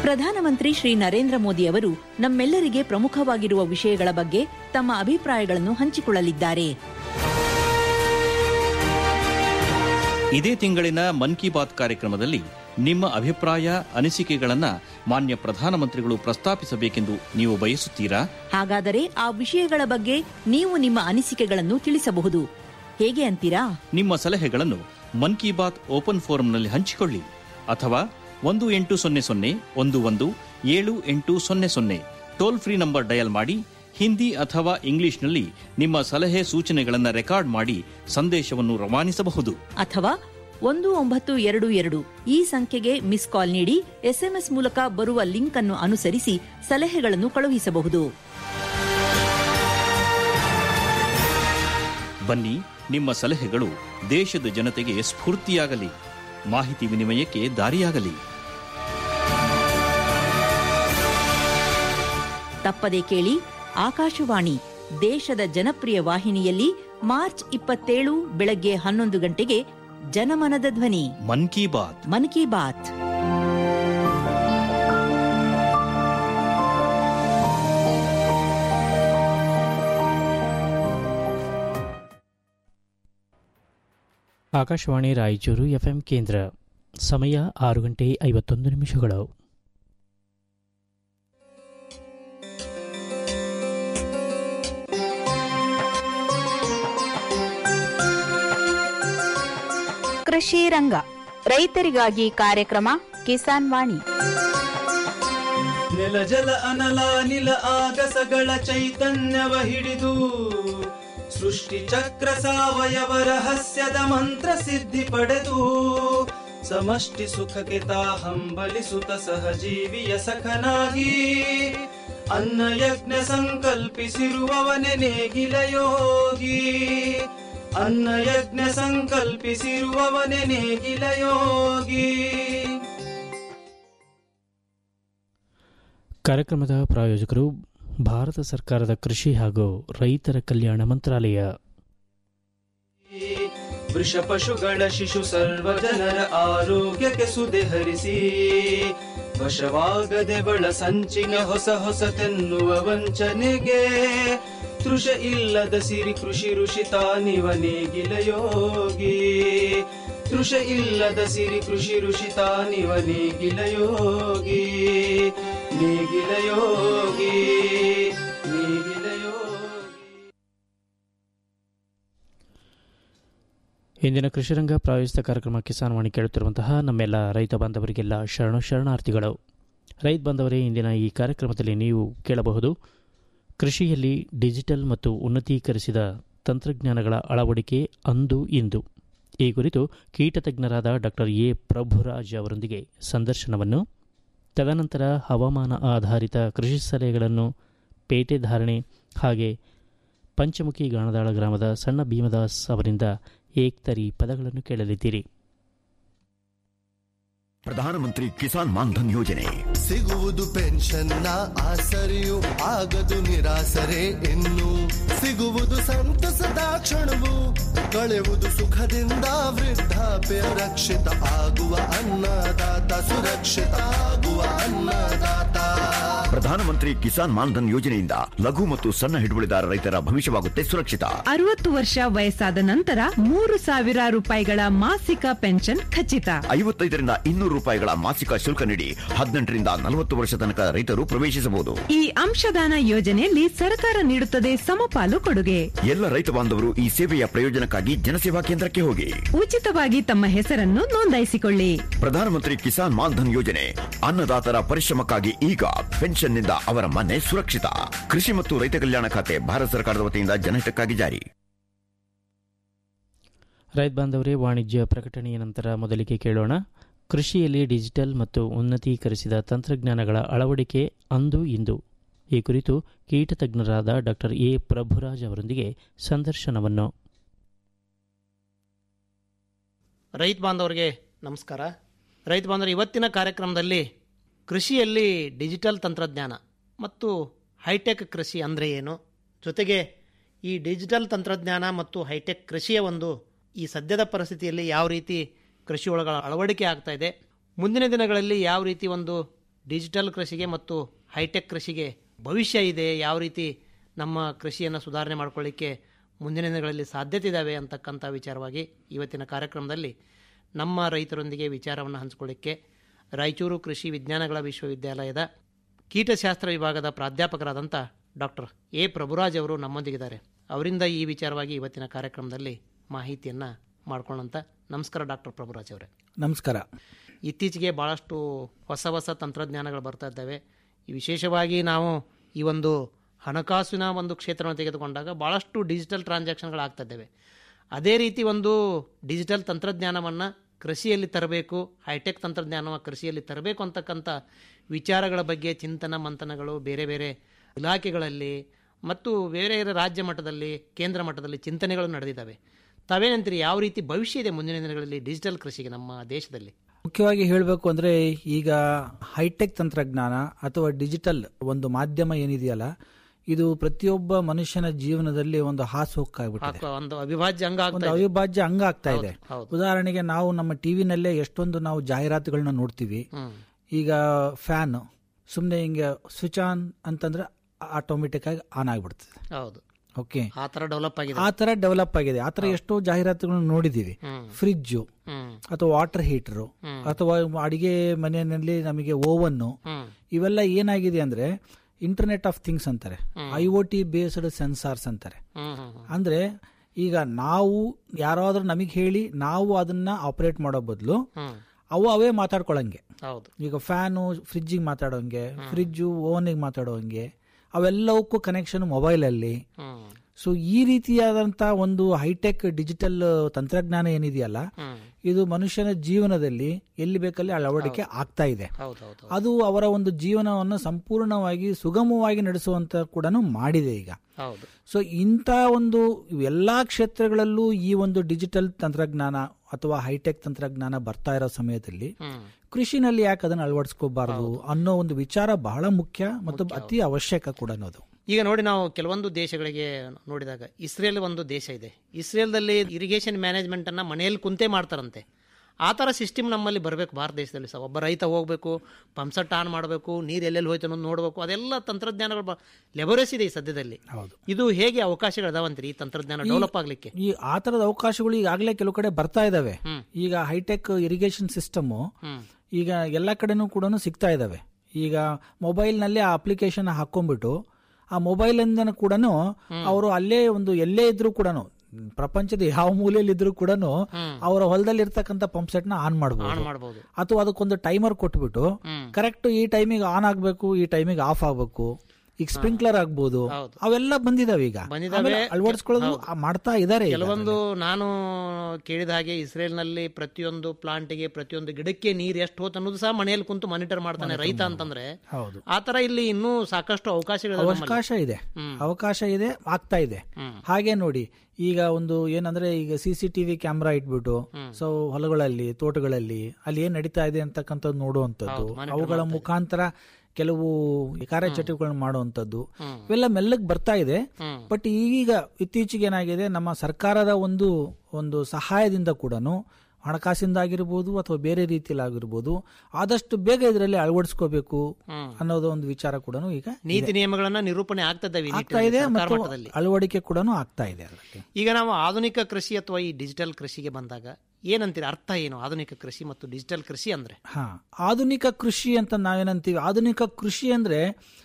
ಪ್ರಧಾನಮಂತ್ರಿ ಶ್ರೀ ನರೇಂದ್ರ ಮೋದಿ ಅವರು ನಮ್ಮೆಲ್ಲರಿಗೆ ಪ್ರಮುಖವಾಗಿರುವ ವಿಷಯಗಳ ಬಗ್ಗೆ ತಮ್ಮ ಅಭಿಪ್ರಾಯಗಳನ್ನು ಹಂಚಿಕೊಳ್ಳಲಿದ್ದಾರೆ ಇದೇ ತಿಂಗಳಿನ ಮನ್ ಕಿ ಬಾತ್ ಕಾರ್ಯಕ್ರಮದಲ್ಲಿ ನಿಮ್ಮ ಅಭಿಪ್ರಾಯ ಅನಿಸಿಕೆಗಳನ್ನ ಮಾನ್ಯ ಪ್ರಧಾನಮಂತ್ರಿಗಳು ಪ್ರಸ್ತಾಪಿಸಬೇಕೆಂದು ನೀವು ಬಯಸುತ್ತೀರಾ ಹಾಗಾದರೆ ಆ ವಿಷಯಗಳ ಬಗ್ಗೆ ನೀವು ನಿಮ್ಮ ಅನಿಸಿಕೆಗಳನ್ನು ತಿಳಿಸಬಹುದು ಹೇಗೆ ಅಂತೀರಾ ನಿಮ್ಮ ಸಲಹೆಗಳನ್ನು ಮನ್ ಕಿ ಬಾತ್ ಓಪನ್ ಫೋರಂನಲ್ಲಿ ಹಂಚಿಕೊಳ್ಳಿ ಅಥವಾ ಒಂದು ಎಂಟು ಸೊನ್ನೆ ಸೊನ್ನೆ ಒಂದು ಒಂದು ಏಳು ಎಂಟು ಸೊನ್ನೆ ಸೊನ್ನೆ ಟೋಲ್ ಫ್ರೀ ನಂಬರ್ ಡಯಲ್ ಮಾಡಿ ಹಿಂದಿ ಅಥವಾ ಇಂಗ್ಲಿಷ್ನಲ್ಲಿ ನಿಮ್ಮ ಸಲಹೆ ಸೂಚನೆಗಳನ್ನು ರೆಕಾರ್ಡ್ ಮಾಡಿ ಸಂದೇಶವನ್ನು ರವಾನಿಸಬಹುದು ಅಥವಾ ಒಂದು ಒಂಬತ್ತು ಎರಡು ಎರಡು ಈ ಸಂಖ್ಯೆಗೆ ಮಿಸ್ ಕಾಲ್ ನೀಡಿ ಎಸ್ಎಂಎಸ್ ಮೂಲಕ ಬರುವ ಲಿಂಕ್ ಅನ್ನು ಅನುಸರಿಸಿ ಸಲಹೆಗಳನ್ನು ಕಳುಹಿಸಬಹುದು ಬನ್ನಿ ನಿಮ್ಮ ಸಲಹೆಗಳು ದೇಶದ ಜನತೆಗೆ ಸ್ಫೂರ್ತಿಯಾಗಲಿ ಮಾಹಿತಿ ವಿನಿಮಯಕ್ಕೆ ದಾರಿಯಾಗಲಿ ತಪ್ಪದೆ ಕೇಳಿ ಆಕಾಶವಾಣಿ ದೇಶದ ಜನಪ್ರಿಯ ವಾಹಿನಿಯಲ್ಲಿ ಮಾರ್ಚ್ ಇಪ್ಪತ್ತೇಳು ಬೆಳಗ್ಗೆ ಹನ್ನೊಂದು ಗಂಟೆಗೆ ಜನಮನದ ಧ್ವನಿ ಮನ್ ಕಿ ಬಾತ್ ಮನ್ ಕಿ ಬಾತ್ ಆಕಾಶವಾಣಿ ರಾಯಚೂರು ಎಫ್ಎಂ ಕೇಂದ್ರ ಸಮಯ ಆರು ಗಂಟೆ ಐವತ್ತೊಂದು ನಿಮಿಷಗಳು ಕೃಷಿ ರಂಗ ರೈತರಿಗಾಗಿ ಕಾರ್ಯಕ್ರಮ ಕಿಸಾನ್ ವಾಣಿ ನೆಲ ಜಲ ಅನಲ ನಿಲ ಆಗಸಗಳ ಚೈತನ್ಯವ ಹಿಡಿದು ಸೃಷ್ಟಿ ಚಕ್ರ ಸಾವಯವ ರಹಸ್ಯದ ಮಂತ್ರ ಸಿದ್ಧಿ ಪಡೆದು ಸಮಷ್ಟಿ ಸುಖಕ್ಕೆ ತಾ ಹಂಬಲಿಸುತ್ತ ಸಹಜೀವಿಯ ಸಖನಾಗಿ ಅನ್ನ ಯಜ್ಞ ಸಂಕಲ್ಪಿಸಿರುವವನೆ ನೇಗಿಲ ಯೋಗಿ ಅನ್ನ ಯಜ್ಞ ಸಂಕಲ್ಪಿಸಿರುವವನೆ ನೇಗಿಲ ಯೋಗಿ ಕಾರ್ಯಕ್ರಮದ ಪ್ರಾಯೋಜಕರು ಭಾರತ ಸರ್ಕಾರದ ಕೃಷಿ ಹಾಗೂ ರೈತರ ಕಲ್ಯಾಣ ಮಂತ್ರಾಲಯ ವೃಷ ಪಶುಗಳ ಶಿಶು ಸರ್ವ ಜನರ ಆರೋಗ್ಯಕ್ಕೆ ಸುದೆ ಹರಿಸಿ ವಶವಾಗದೆ ಬಳ ಸಂಚಿನ ಹೊಸ ಹೊಸತೆನ್ನುವ ವಂಚನೆಗೆ ತೃಷ ಇಲ್ಲದ ಸಿರಿ ಕೃಷಿ ಋಷಿ ತಾನಿವ ನೇಗಿಲ ಯೋಗಿ ತೃಷ ಇಲ್ಲದ ಸಿರಿ ಕೃಷಿ ಋಷಿ ತಾನಿವ ನೇಗಿಲ ಯೋಗಿ ನೇಗಿಲ ಯೋಗಿ ನೇಗಿಲ ಯೋಗಿ ಇಂದಿನ ಕೃಷಿರಂಗ ಪ್ರಾಯೋಜಿತ ಕಾರ್ಯಕ್ರಮ ಕಿಸಾನ್ ವಾಣಿ ಕೇಳುತ್ತಿರುವಂತಹ ನಮ್ಮೆಲ್ಲ ರೈತ ಬಾಂಧವರಿಗೆಲ್ಲ ಶರಣು ಶರಣಾರ್ಥಿಗಳು ರೈತ ಬಾಂಧವರೇ ಇಂದಿನ ಈ ಕಾರ್ಯಕ್ರಮದಲ್ಲಿ ನೀವು ಕೇಳಬಹುದು ಕೃಷಿಯಲ್ಲಿ ಡಿಜಿಟಲ್ ಮತ್ತು ಉನ್ನತೀಕರಿಸಿದ ತಂತ್ರಜ್ಞಾನಗಳ ಅಳವಡಿಕೆ ಅಂದು ಇಂದು ಈ ಕುರಿತು ಕೀಟ ತಜ್ಞರಾದ ಡಾಕ್ಟರ್ ಎ ಪ್ರಭುರಾಜ್ ಅವರೊಂದಿಗೆ ಸಂದರ್ಶನವನ್ನು ತದನಂತರ ಹವಾಮಾನ ಆಧಾರಿತ ಕೃಷಿ ಸಲಹೆಗಳನ್ನು ಪೇಟೆ ಧಾರಣೆ ಹಾಗೆ ಪಂಚಮುಖಿ ಗಾಣದಾಳ ಗ್ರಾಮದ ಸಣ್ಣ ಭೀಮದಾಸ್ ಅವರಿಂದ ಏಕ್ತರಿ ಪದಗಳನ್ನು ಕೇಳಲಿದ್ದೀರಿ ಪ್ರಧಾನಮಂತ್ರಿ ಕಿಸಾನ್ ಮಾನ್ಧನ್ ಯೋಜನೆ ಸಿಗುವುದು ಪೆನ್ಷನ್ನ ಆಸರೆಯು ಆಗದು ನಿರಾಸರೆ ಇನ್ನು ಸಿಗುವುದು ಸಂತಸದ ಕ್ಷಣವು ಕಳೆಯುವುದು ಸುಖದಿಂದ ವೃದ್ಧಾಪ್ಯ ರಕ್ಷಿತ ಆಗುವ ಅನ್ನದಾತ ಸುರಕ್ಷಿತ ಆಗುವ ಅನ್ನದಾತ ಪ್ರಧಾನಮಂತ್ರಿ ಕಿಸಾನ್ ಮಾನ್ಧನ್ ಯೋಜನೆಯಿಂದ ಲಘು ಮತ್ತು ಸಣ್ಣ ಹಿಡುವಳಿದಾರ ರೈತರ ಭವಿಷ್ಯವಾಗುತ್ತೆ ಸುರಕ್ಷಿತ ಅರವತ್ತು ವರ್ಷ ವಯಸ್ಸಾದ ನಂತರ ಮೂರು ಸಾವಿರ ರೂಪಾಯಿಗಳ ಮಾಸಿಕ ಪೆನ್ಷನ್ ಖಚಿತ ಐವತ್ತೈದರಿಂದ ಇನ್ನೂರು ರೂಪಾಯಿಗಳ ಮಾಸಿಕ ಶುಲ್ಕ ನೀಡಿ ಹದಿನೆಂಟರಿಂದ ನಲವತ್ತು ವರ್ಷ ತನಕ ರೈತರು ಪ್ರವೇಶಿಸಬಹುದು ಈ ಅಂಶದಾನ ಯೋಜನೆಯಲ್ಲಿ ಸರ್ಕಾರ ನೀಡುತ್ತದೆ ಸಮಪಾಲು ಕೊಡುಗೆ ಎಲ್ಲ ರೈತ ಬಾಂಧವರು ಈ ಸೇವೆಯ ಪ್ರಯೋಜನಕ್ಕಾಗಿ ಜನಸೇವಾ ಕೇಂದ್ರಕ್ಕೆ ಹೋಗಿ ಉಚಿತವಾಗಿ ತಮ್ಮ ಹೆಸರನ್ನು ನೋಂದಾಯಿಸಿಕೊಳ್ಳಿ ಪ್ರಧಾನಮಂತ್ರಿ ಕಿಸಾನ್ ಮಾನ್ಧನ್ ಯೋಜನೆ ಅನ್ನದಾತರ ಪರಿಶ್ರಮಕ್ಕಾಗಿ ಈಗ ಪೆನ್ಷನ್ನಿಂದ ಅವರ ಮನೆ ಸುರಕ್ಷಿತ ಕೃಷಿ ಮತ್ತು ರೈತ ಕಲ್ಯಾಣ ಖಾತೆ ಭಾರತ ಸರ್ಕಾರದ ವತಿಯಿಂದ ಜನಹಿತಕ್ಕಾಗಿ ಜಾರಿ ರೈತ ಬಾಂಧವರೇ ವಾಣಿಜ್ಯ ಪ್ರಕಟಣೆಯ ನಂತರ ಮೊದಲಿಗೆ ಕೇಳೋಣ ಕೃಷಿಯಲ್ಲಿ ಡಿಜಿಟಲ್ ಮತ್ತು ಉನ್ನತೀಕರಿಸಿದ ತಂತ್ರಜ್ಞಾನಗಳ ಅಳವಡಿಕೆ ಅಂದು ಇಂದು ಈ ಕುರಿತು ಕೀಟ ತಜ್ಞರಾದ ಡಾಕ್ಟರ್ ಎ ಪ್ರಭುರಾಜ್ ಅವರೊಂದಿಗೆ ಸಂದರ್ಶನವನ್ನು ರೈತ ಬಾಂಧವರಿಗೆ ನಮಸ್ಕಾರ ರೈತ ಬಾಂಧವರು ಇವತ್ತಿನ ಕಾರ್ಯಕ್ರಮದಲ್ಲಿ ಕೃಷಿಯಲ್ಲಿ ಡಿಜಿಟಲ್ ತಂತ್ರಜ್ಞಾನ ಮತ್ತು ಹೈಟೆಕ್ ಕೃಷಿ ಅಂದರೆ ಏನು ಜೊತೆಗೆ ಈ ಡಿಜಿಟಲ್ ತಂತ್ರಜ್ಞಾನ ಮತ್ತು ಹೈಟೆಕ್ ಕೃಷಿಯ ಒಂದು ಈ ಸದ್ಯದ ಪರಿಸ್ಥಿತಿಯಲ್ಲಿ ಯಾವ ರೀತಿ ಕೃಷಿ ಒಳಗಳ ಅಳವಡಿಕೆ ಆಗ್ತಾ ಇದೆ ಮುಂದಿನ ದಿನಗಳಲ್ಲಿ ಯಾವ ರೀತಿ ಒಂದು ಡಿಜಿಟಲ್ ಕೃಷಿಗೆ ಮತ್ತು ಹೈಟೆಕ್ ಕೃಷಿಗೆ ಭವಿಷ್ಯ ಇದೆ ಯಾವ ರೀತಿ ನಮ್ಮ ಕೃಷಿಯನ್ನು ಸುಧಾರಣೆ ಮಾಡ್ಕೊಳ್ಳಿಕ್ಕೆ ಮುಂದಿನ ದಿನಗಳಲ್ಲಿ ಸಾಧ್ಯತೆ ಇದ್ದಾವೆ ಅಂತಕ್ಕಂಥ ವಿಚಾರವಾಗಿ ಇವತ್ತಿನ ಕಾರ್ಯಕ್ರಮದಲ್ಲಿ ನಮ್ಮ ರೈತರೊಂದಿಗೆ ವಿಚಾರವನ್ನು ಹಂಚಿಕೊಳ್ಳಿಕ್ಕೆ ರಾಯಚೂರು ಕೃಷಿ ವಿಜ್ಞಾನಗಳ ವಿಶ್ವವಿದ್ಯಾಲಯದ ಕೀಟಶಾಸ್ತ್ರ ವಿಭಾಗದ ಪ್ರಾಧ್ಯಾಪಕರಾದಂಥ ಡಾಕ್ಟರ್ ಎ ಪ್ರಭುರಾಜ್ ಅವರು ನಮ್ಮೊಂದಿಗಿದ್ದಾರೆ ಅವರಿಂದ ಈ ವಿಚಾರವಾಗಿ ಇವತ್ತಿನ ಕಾರ್ಯಕ್ರಮದಲ್ಲಿ ಮಾಹಿತಿಯನ್ನು ಮಾಡ್ಕೊಳ್ಳೋಂಥ ನಮಸ್ಕಾರ ಡಾಕ್ಟರ್ ಪ್ರಭುರಾಜ್ ಅವರೇ ನಮಸ್ಕಾರ ಇತ್ತೀಚೆಗೆ ಭಾಳಷ್ಟು ಹೊಸ ಹೊಸ ತಂತ್ರಜ್ಞಾನಗಳು ಬರ್ತಾ ಇದ್ದಾವೆ ಈ ವಿಶೇಷವಾಗಿ ನಾವು ಈ ಒಂದು ಹಣಕಾಸಿನ ಒಂದು ಕ್ಷೇತ್ರವನ್ನು ತೆಗೆದುಕೊಂಡಾಗ ಭಾಳಷ್ಟು ಡಿಜಿಟಲ್ ಟ್ರಾನ್ಸಾಕ್ಷನ್ಗಳು ಆಗ್ತಾ ಇದ್ದಾವೆ ಅದೇ ರೀತಿ ಒಂದು ಡಿಜಿಟಲ್ ತಂತ್ರಜ್ಞಾನವನ್ನು ಕೃಷಿಯಲ್ಲಿ ತರಬೇಕು ಹೈಟೆಕ್ ತಂತ್ರಜ್ಞಾನವನ್ನು ಕೃಷಿಯಲ್ಲಿ ತರಬೇಕು ಅಂತಕ್ಕಂಥ ವಿಚಾರಗಳ ಬಗ್ಗೆ ಚಿಂತನ ಮಂಥನಗಳು ಬೇರೆ ಬೇರೆ ಇಲಾಖೆಗಳಲ್ಲಿ ಮತ್ತು ಬೇರೆ ಬೇರೆ ರಾಜ್ಯ ಮಟ್ಟದಲ್ಲಿ ಕೇಂದ್ರ ಮಟ್ಟದಲ್ಲಿ ಚಿಂತನೆಗಳು ನಡೆದಿದ್ದಾವೆ ತಾವೇನಂತೀರಿ ಯಾವ ರೀತಿ ಭವಿಷ್ಯ ಇದೆ ಮುಂದಿನ ದಿನಗಳಲ್ಲಿ ಡಿಜಿಟಲ್ ಕೃಷಿಗೆ ನಮ್ಮ ದೇಶದಲ್ಲಿ ಮುಖ್ಯವಾಗಿ ಹೇಳಬೇಕು ಅಂದ್ರೆ ಈಗ ಹೈಟೆಕ್ ತಂತ್ರಜ್ಞಾನ ಅಥವಾ ಡಿಜಿಟಲ್ ಒಂದು ಮಾಧ್ಯಮ ಏನಿದೆಯಲ್ಲ ಇದು ಪ್ರತಿಯೊಬ್ಬ ಮನುಷ್ಯನ ಜೀವನದಲ್ಲಿ ಒಂದು ಹಾಸು ಹೊಕ್ಕಾಗ್ಬಿಟ್ಟಿದೆ ಹಾಕುವ ಒಂದು ಅವಿಭಾಜ್ಯ ಅಂಗ ಒಂದು ಆಗ್ತಾ ಇದೆ ಅವಿಭಾಜ್ಯ ಅಂಗ ಆಗ್ತಾ ಇದೆ ಹೌದು. ಉದಾಹರಣೆಗೆ ನಾವು ನಮ್ಮ ಟಿವಿನಲ್ಲೇ ಎಷ್ಟೊಂದು ನಾವು ಜಾಹೀರಾತುಗಳನ್ನ ನೋಡ್ತೀವಿ ಹ್ಮ್. ಈಗ ಫ್ಯಾನ್ ಸುಮ್ಮನೆ ಹಿಂಗೆ ಸ್ವಿಚ್ ಆನ್ ಅಂತಂದ್ರೆ ಆಟೋಮೆಟಿಕ್ ಆಗಿ ಆನ್ ಆಗಿಬಿಡ್ತದೆ ಹೌದು ಓಕೆ ಆ ತರ ಡೆವಲಪ್ ಆಗಿದೆ ಆ ತರ ಡೆವಲಪ್ ಆಗಿದೆ ಆ ತರ ಎಷ್ಟೋ ಜಾಹೀರಾತುಗಳನ್ನ ನೋಡಿದೀವಿ ಹ್ಮ್. ಫ್ರಿಜ್ಜು ಹ್ಮ್. ಅಥವಾ ವಾಟರ್ ಹೀಟರು ಹ್ಮ್. ಅಥವಾ ಅಡಿಗೆ ಮನೆಯಲ್ಲಿ ನಮಗೆ ಓವನ್ನು ಹ್ಮ್. ಇವೆಲ್ಲ ಏನಾಗಿದೆ ಅಂದ್ರೆ ಇಂಟರ್ನೆಟ್ ಆಫ್ ಥಿಂಗ್ಸ್ ಅಂತಾರೆ I O T based sensors ಅಂತಾರೆ ಹ್ಮ್, ಹ್ಮ್, ಹ್ಮ್. ಅಂದ್ರೆ ಈಗ ನಾವು ಯಾರಾದ್ರೂ ನಮಗೆ ಹೇಳಿ ನಾವು ಅದನ್ನ ಆಪರೇಟ್ ಮಾಡೋ ಬದಲು ಹ್ಮ್. ಅವು ಅವೇ ಮಾತಾಡ್ಕೊಳಂಗೆ ಹೌದು ಈಗ ಫ್ಯಾನು ಫ್ರಿಜ್ಜಿಗೆ ಮಾತಾಡೋಂಗೆ ಫ್ರಿಜ್ಜು ಓವನಿಗೆ ಮಾತಾಡೋಂಗೆ ಅವೆಲ್ಲವಕ್ಕೂ ಕನೆಕ್ಷನ್ ಮೊಬೈಲಲ್ಲಿ ಹ್ಮ್. ಸೊ ಈ ರೀತಿಯಾದಂತ ಒಂದು ಹೈಟೆಕ್ ಡಿಜಿಟಲ್ ತಂತ್ರಜ್ಞಾನ ಏನಿದೆಯಲ್ಲ ಹ್ಮ್. ಇದು ಮನುಷ್ಯನ ಜೀವನದಲ್ಲಿ ಎಲ್ಲಿ ಬೇಕಲ್ಲಿ ಅಳವಡಿಕೆ ಆಗ್ತಾ ಇದೆ ಹೌದು ಹೌದು ಅದು ಅವರ ಒಂದು ಜೀವನವನ್ನು ಸಂಪೂರ್ಣವಾಗಿ ಸುಗಮವಾಗಿ ನಡೆಸುವಂತ ಕೂಡ ಮಾಡಿದೆ ಈಗ ಹೌದು ಸೊ ಇಂಥ ಒಂದು ಎಲ್ಲಾ ಕ್ಷೇತ್ರಗಳಲ್ಲೂ ಈ ಒಂದು ಡಿಜಿಟಲ್ ತಂತ್ರಜ್ಞಾನ ಅಥವಾ ಹೈಟೆಕ್ ತಂತ್ರಜ್ಞಾನ ಬರ್ತಾ ಇರೋ ಸಮಯದಲ್ಲಿ ಹ್ಮ್. ಕೃಷಿನಲ್ಲಿ ಯಾಕೆ ಅದನ್ನು ಅಳವಡಿಸ್ಕೋಬಾರದು ಅನ್ನೋ ಒಂದು ವಿಚಾರ ಬಹಳ ಮುಖ್ಯ ಮತ್ತು ಅತಿ ಅವಶ್ಯಕ ಕೂಡ ಅನ್ನೋದು ಈಗ ನೋಡಿ ನಾವು ಕೆಲವೊಂದು ದೇಶಗಳಿಗೆ ನೋಡಿದಾಗ ಇಸ್ರೇಲ್ ಒಂದು ದೇಶ ಇದೆ ಇಸ್ರೇಲ್ದಲ್ಲಿ ಇರಿಗೇಷನ್ ಮ್ಯಾನೇಜ್ಮೆಂಟ್ ಅನ್ನ ಮನೆಯಲ್ಲಿ ಕುಂತೆ ಮಾಡ್ತಾರಂತೆ ಆ ಥರ ಸಿಸ್ಟಮ್ ನಮ್ಮಲ್ಲಿ ಬರಬೇಕು ಭಾರತ ದೇಶದಲ್ಲಿ ಸಹ ಒಬ್ಬ ರೈತ ಹೋಗಬೇಕು ಪಂಪ್ಸೆಟ್ ಆನ್ ಮಾಡಬೇಕು ನೀರು ಎಲ್ಲೆಲ್ಲಿ ಹೋಯ್ತು ಅನ್ನೋದು ನೋಡಬೇಕು ಅದೆಲ್ಲ ತಂತ್ರಜ್ಞಾನಗಳು ಲೆಬರೇಸ್ ಇದೆ ಈ ಸದ್ಯದಲ್ಲಿ ಹೌದು ಇದು ಹೇಗೆ ಅವಕಾಶಗಳು ಅದಾವಂತ್ರಿ ಈ ತಂತ್ರಜ್ಞಾನ ಡೆವಲಪ್ ಆಗ್ಲಿಕ್ಕೆ ಈ ಆ ತರದ ಅವಕಾಶಗಳು ಈಗಾಗಲೇ ಕೆಲವು ಕಡೆ ಬರ್ತಾ ಇದಾವೆ ಹ್ಮ್. ಈಗ ಹೈಟೆಕ್ ಇರಿಗೇಷನ್ ಸಿಸ್ಟಮ್ ಹ್ಮ್. ಈಗ ಎಲ್ಲ ಕಡೆನೂ ಕೂಡ ಸಿಗ್ತಾ ಇದಾವೆ ಈಗ ಮೊಬೈಲ್ ನಲ್ಲಿ ಆ ಅಪ್ಲಿಕೇಶನ್ ಹಾಕೊಂಡ್ಬಿಟ್ಟು ಆ ಮೊಬೈಲ್ ಇಂದ ಕೂಡ ಅವರು ಅಲ್ಲೇ ಒಂದು ಎಲ್ಲೇ ಇದ್ರೂ ಕೂಡ ಪ್ರಪಂಚದ ಯಾವ ಮೂಲೆಯಲ್ಲಿ ಇದ್ರೂ ಕೂಡ ಅವರ ಹೊಲದಲ್ಲಿ ಇರ್ತಕ್ಕಂಥ ಪಂಪ್ ಸೆಟ್ ನ ಆನ್ ಆನ್ ಮಾಡಬಹುದು ಮಾಡಬಹುದು ಅಥವಾ ಅದಕ್ಕೊಂದು ಟೈಮರ್ ಕೊಟ್ಬಿಟ್ಟು ಹ್ಮ್. ಕರೆಕ್ಟ್ ಈ ಟೈಮಿಗೆ ಆನ್ ಆಗ್ಬೇಕು ಈ ಟೈಮಿಗೆ ಆಫ್ ಆಗ್ಬೇಕು ಈಗ ಸ್ಪ್ರಿಂಕ್ಲರ್ ಆಗ್ಬೋದು ಹೌದು. ಅವೆಲ್ಲ ಬಂದಿದಾವೆ ಈಗ ಬಂದಿದಾವೆ. ಆಮೇಲೆ ಅಳವಡಿಸ್ಕೊಳ್ಳೋದು ಆ ಮಾಡ್ತಾ ಇದಾರೆ ಈಗ. ಕೆಲವೊಂದು ನಾನು ಕೇಳಿದ ಹಾಗೆ ಇಸ್ರೇಲ್ನಲ್ಲಿ ಪ್ರತಿಯೊಂದು ಪ್ಲಾಂಟಿಗೆ ಪ್ರತಿಯೊಂದು ಗಿಡಕ್ಕೆ ನೀರು ಎಷ್ಟು ಹೋತ್ ಅನ್ನೋದು ಸಹ ಮನೆಯಲ್ಲಿ ಕುಂತು ಮಾನಿಟರ್ ಮಾಡ್ತಾನೆ ರೈತ ಅಂತಂದ್ರೆ ಹೌದು ಆ ತರ ಇಲ್ಲಿ ಇನ್ನೂ ಸಾಕಷ್ಟು ಅವಕಾಶಗಳಿದೆ ನಮ್ಮಲ್ಲಿ. ಅವಕಾಶ ಇದೆ ಹ್ಮ್. ಅವಕಾಶ ಇದೆ ಆಗ್ತಾ ಇದೆ ಹ್ಮ್. ಹಾಗೆ ನೋಡಿ ಈಗ ಒಂದು ಏನಂದ್ರೆ ಈಗ ಸಿ ಸಿ ಟಿವಿ ಕ್ಯಾಮ್ರಾ ಇಟ್ಬಿಟ್ಟು ಸೊ ಹೊಲಗಳಲ್ಲಿ ತೋಟಗಳಲ್ಲಿ ಅಲ್ಲಿ ಏನ್ ನಡೀತಾ ಇದೆ ಅಂತಕ್ಕಂಥದ್ದು ನೋಡುವಂಥದ್ದು ಹೌದು, monitor ಅವುಗಳ ಮಾಡ್ತಾ ಇದೆ. ಮುಖಾಂತರ ಕೆಲವು ಕಾರ್ಯಚಟುವಟಿಕೆಗಳನ್ನ ಮಾಡುವಂಥದ್ದು ಹ್ಮ್. ಇವೆಲ್ಲ ಮೆಲ್ಲಗೆ ಬರ್ತಾ ಇದೆ ಹ್ಮ್. ಬಟ್ ಈಗ ಇತ್ತೀಚೆಗೆ ಏನಾಗಿದೆ ನಮ್ಮ ಸರ್ಕಾರದ ಒಂದು ಒಂದು ಸಹಾಯದಿಂದ ಕೂಡ ಹಣಕಾಸಿಂದ ಆಗಿರ್ಬೋದು ಅಥವಾ ಬೇರೆ ರೀತಿಯಲ್ಲಿ ಆಗಿರ್ಬೋದು ಆದಷ್ಟು ಬೇಗ ಇದರಲ್ಲಿ ಅಳವಡಿಸ್ಕೋಬೇಕು ಹ್ಮ್. ಅನ್ನೋದು ಒಂದು ವಿಚಾರ ಕೂಡ ಈಗ ನೀತಿ ನಿಯಮಗಳನ್ನ ನಿರೂಪಣೆ ಆಗ್ತದವೆ ಈ ಆಗ್ತಾ ನಿಟ್ಟಿನಲ್ಲಿ ಇದೆ ಸರ್ಕಾರ ಮತ್ತು ಮಟ್ಟದಲ್ಲಿ ಅಳವಡಿಕೆ ಕೂಡ ಆಗ್ತಾ ಇದೆ ಅದಕ್ಕೆ ಈಗ ನಾವು ಆಧುನಿಕ ಕೃಷಿ ಅಥವಾ ಈ ಡಿಜಿಟಲ್ ಕೃಷಿಗೆ ಬಂದಾಗ ಏನಂತೀರಿ ಅರ್ಥ ಏನು ಆಧುನಿಕ ಕೃಷಿ ಮತ್ತು ಡಿಜಿಟಲ್ ಕೃಷಿ ಅಂದ್ರೆ ಹಾ ಆಧುನಿಕ ಕೃಷಿ ಅಂತ ನಾವೇನಂತೀವಿ ಆಧುನಿಕ ಕೃಷಿ ಅಂದ್ರೆ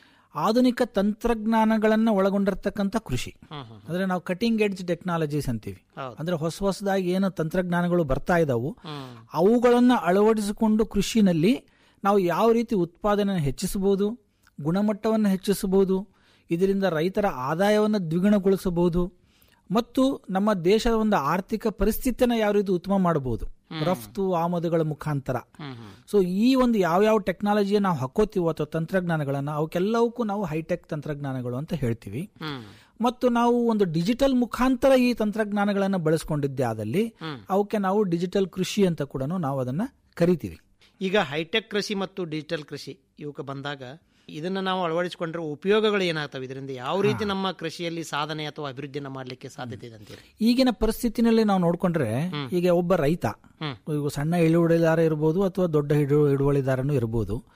ಆಧುನಿಕ ತಂತ್ರಜ್ಞಾನಗಳನ್ನ ಒಳಗೊಂಡಿರ್ತಕ್ಕಂಥ ಕೃಷಿ ಹ್ಮ್, ಹ್ಮ್. ಅಂದ್ರೆ ನಾವು ಕಟಿಂಗ್ ಎಡ್ಜ್ ಟೆಕ್ನಾಲಜೀಸ್ ಅಂತೀವಿ ಹೌದು. ಅಂದ್ರೆ ಹೊಸ ಹೊಸದಾಗಿ ಏನು ತಂತ್ರಜ್ಞಾನಗಳು ಬರ್ತಾ ಇದಾವು ಹ್ಮ್. ಅವುಗಳನ್ನ ಅಳವಡಿಸಿಕೊಂಡು ಕೃಷಿನಲ್ಲಿ ನಾವು ಯಾವ ರೀತಿ ಉತ್ಪಾದನೆ ಹೆಚ್ಚಿಸಬಹುದು ಗುಣಮಟ್ಟವನ್ನು ಹೆಚ್ಚಿಸಬಹುದು ಇದರಿಂದ ರೈತರ ಆದಾಯವನ್ನು ದ್ವಿಗುಣಗೊಳಿಸಬಹುದು ಮತ್ತು ನಮ್ಮ ದೇಶದ ಒಂದು ಆರ್ಥಿಕ ಪರಿಸ್ಥಿತಿಯನ್ನು ಯಾವ ರೀತಿ ಉತ್ತಮ ಮಾಡಬಹುದು ರಫ್ತು ಆಮದುಗಳ ಮುಖಾಂತರ ಹ್ಮ್, ಹ್ಮ್. ಸೊ ಈ ಒಂದು ಯಾವ್ಯಾವ ಟೆಕ್ನಾಲಜಿಯ ನಾವು ಹಾಕೋತೀವೋ ಅಥವಾ ತಂತ್ರಜ್ಞಾನಗಳನ್ನ ಅವಕ್ಕೆಲ್ಲವಕ್ಕೂ ನಾವು ಹೈಟೆಕ್ ತಂತ್ರಜ್ಞಾನಗಳು ಅಂತ ಹೇಳ್ತೀವಿ ಹ್ಮ್. ಮತ್ತು ನಾವು ಒಂದು ಡಿಜಿಟಲ್ ಮುಖಾಂತರ ಈ ತಂತ್ರಜ್ಞಾನಗಳನ್ನು ಬಳಸ್ಕೊಂಡಿದ್ದೆ ಆದಲ್ಲಿ ಹ್ಮ್. ಅವಕ್ಕೆ ನಾವು ಡಿಜಿಟಲ್ ಕೃಷಿ ಅಂತ ಕೂಡ ನಾವು ಅದನ್ನ ಕರಿತೀವಿ ಈಗ ಹೈಟೆಕ್ ಕೃಷಿ ಮತ್ತು ಡಿಜಿಟಲ್ ಕೃಷಿ ಇವಕ್ಕೆ ಬಂದಾಗ ಇದನ್ನ ನಾವು ಅಳವಡಿಸಿಕೊಂಡ್ರೆ ಉಪಯೋಗಗಳು ಏನಾಗ್ತವೆ ಇದರಿಂದ ಯಾವ ರೀತಿ ನಮ್ಮ ಕೃಷಿಯಲ್ಲಿ ಸಾಧನೆ ಅಥವಾ ಅಭಿವೃದ್ಧಿಯನ್ನ ಮಾಡ್ಲಿಕ್ಕೆ ಸಾಧ್ಯತೆ ಇದೆ ಅಂತೀರಿ ಈಗಿನ ಪರಿಸ್ಥಿತಿನಲ್ಲಿ ನಾವು ನೋಡ್ಕೊಂಡ್ರೆ ಈಗ ಒಬ್ಬ ರೈತ ಹ್ಮ್. ಈಗ ಸಣ್ಣ ಹಿಡುವಳಿದಾರ ಇರ್ಬೋದು ಅಥವಾ ದೊಡ್ಡ ಹಿಡು ಹಿಡುವಳಿದಾರನು ಇರ್ಬೋದು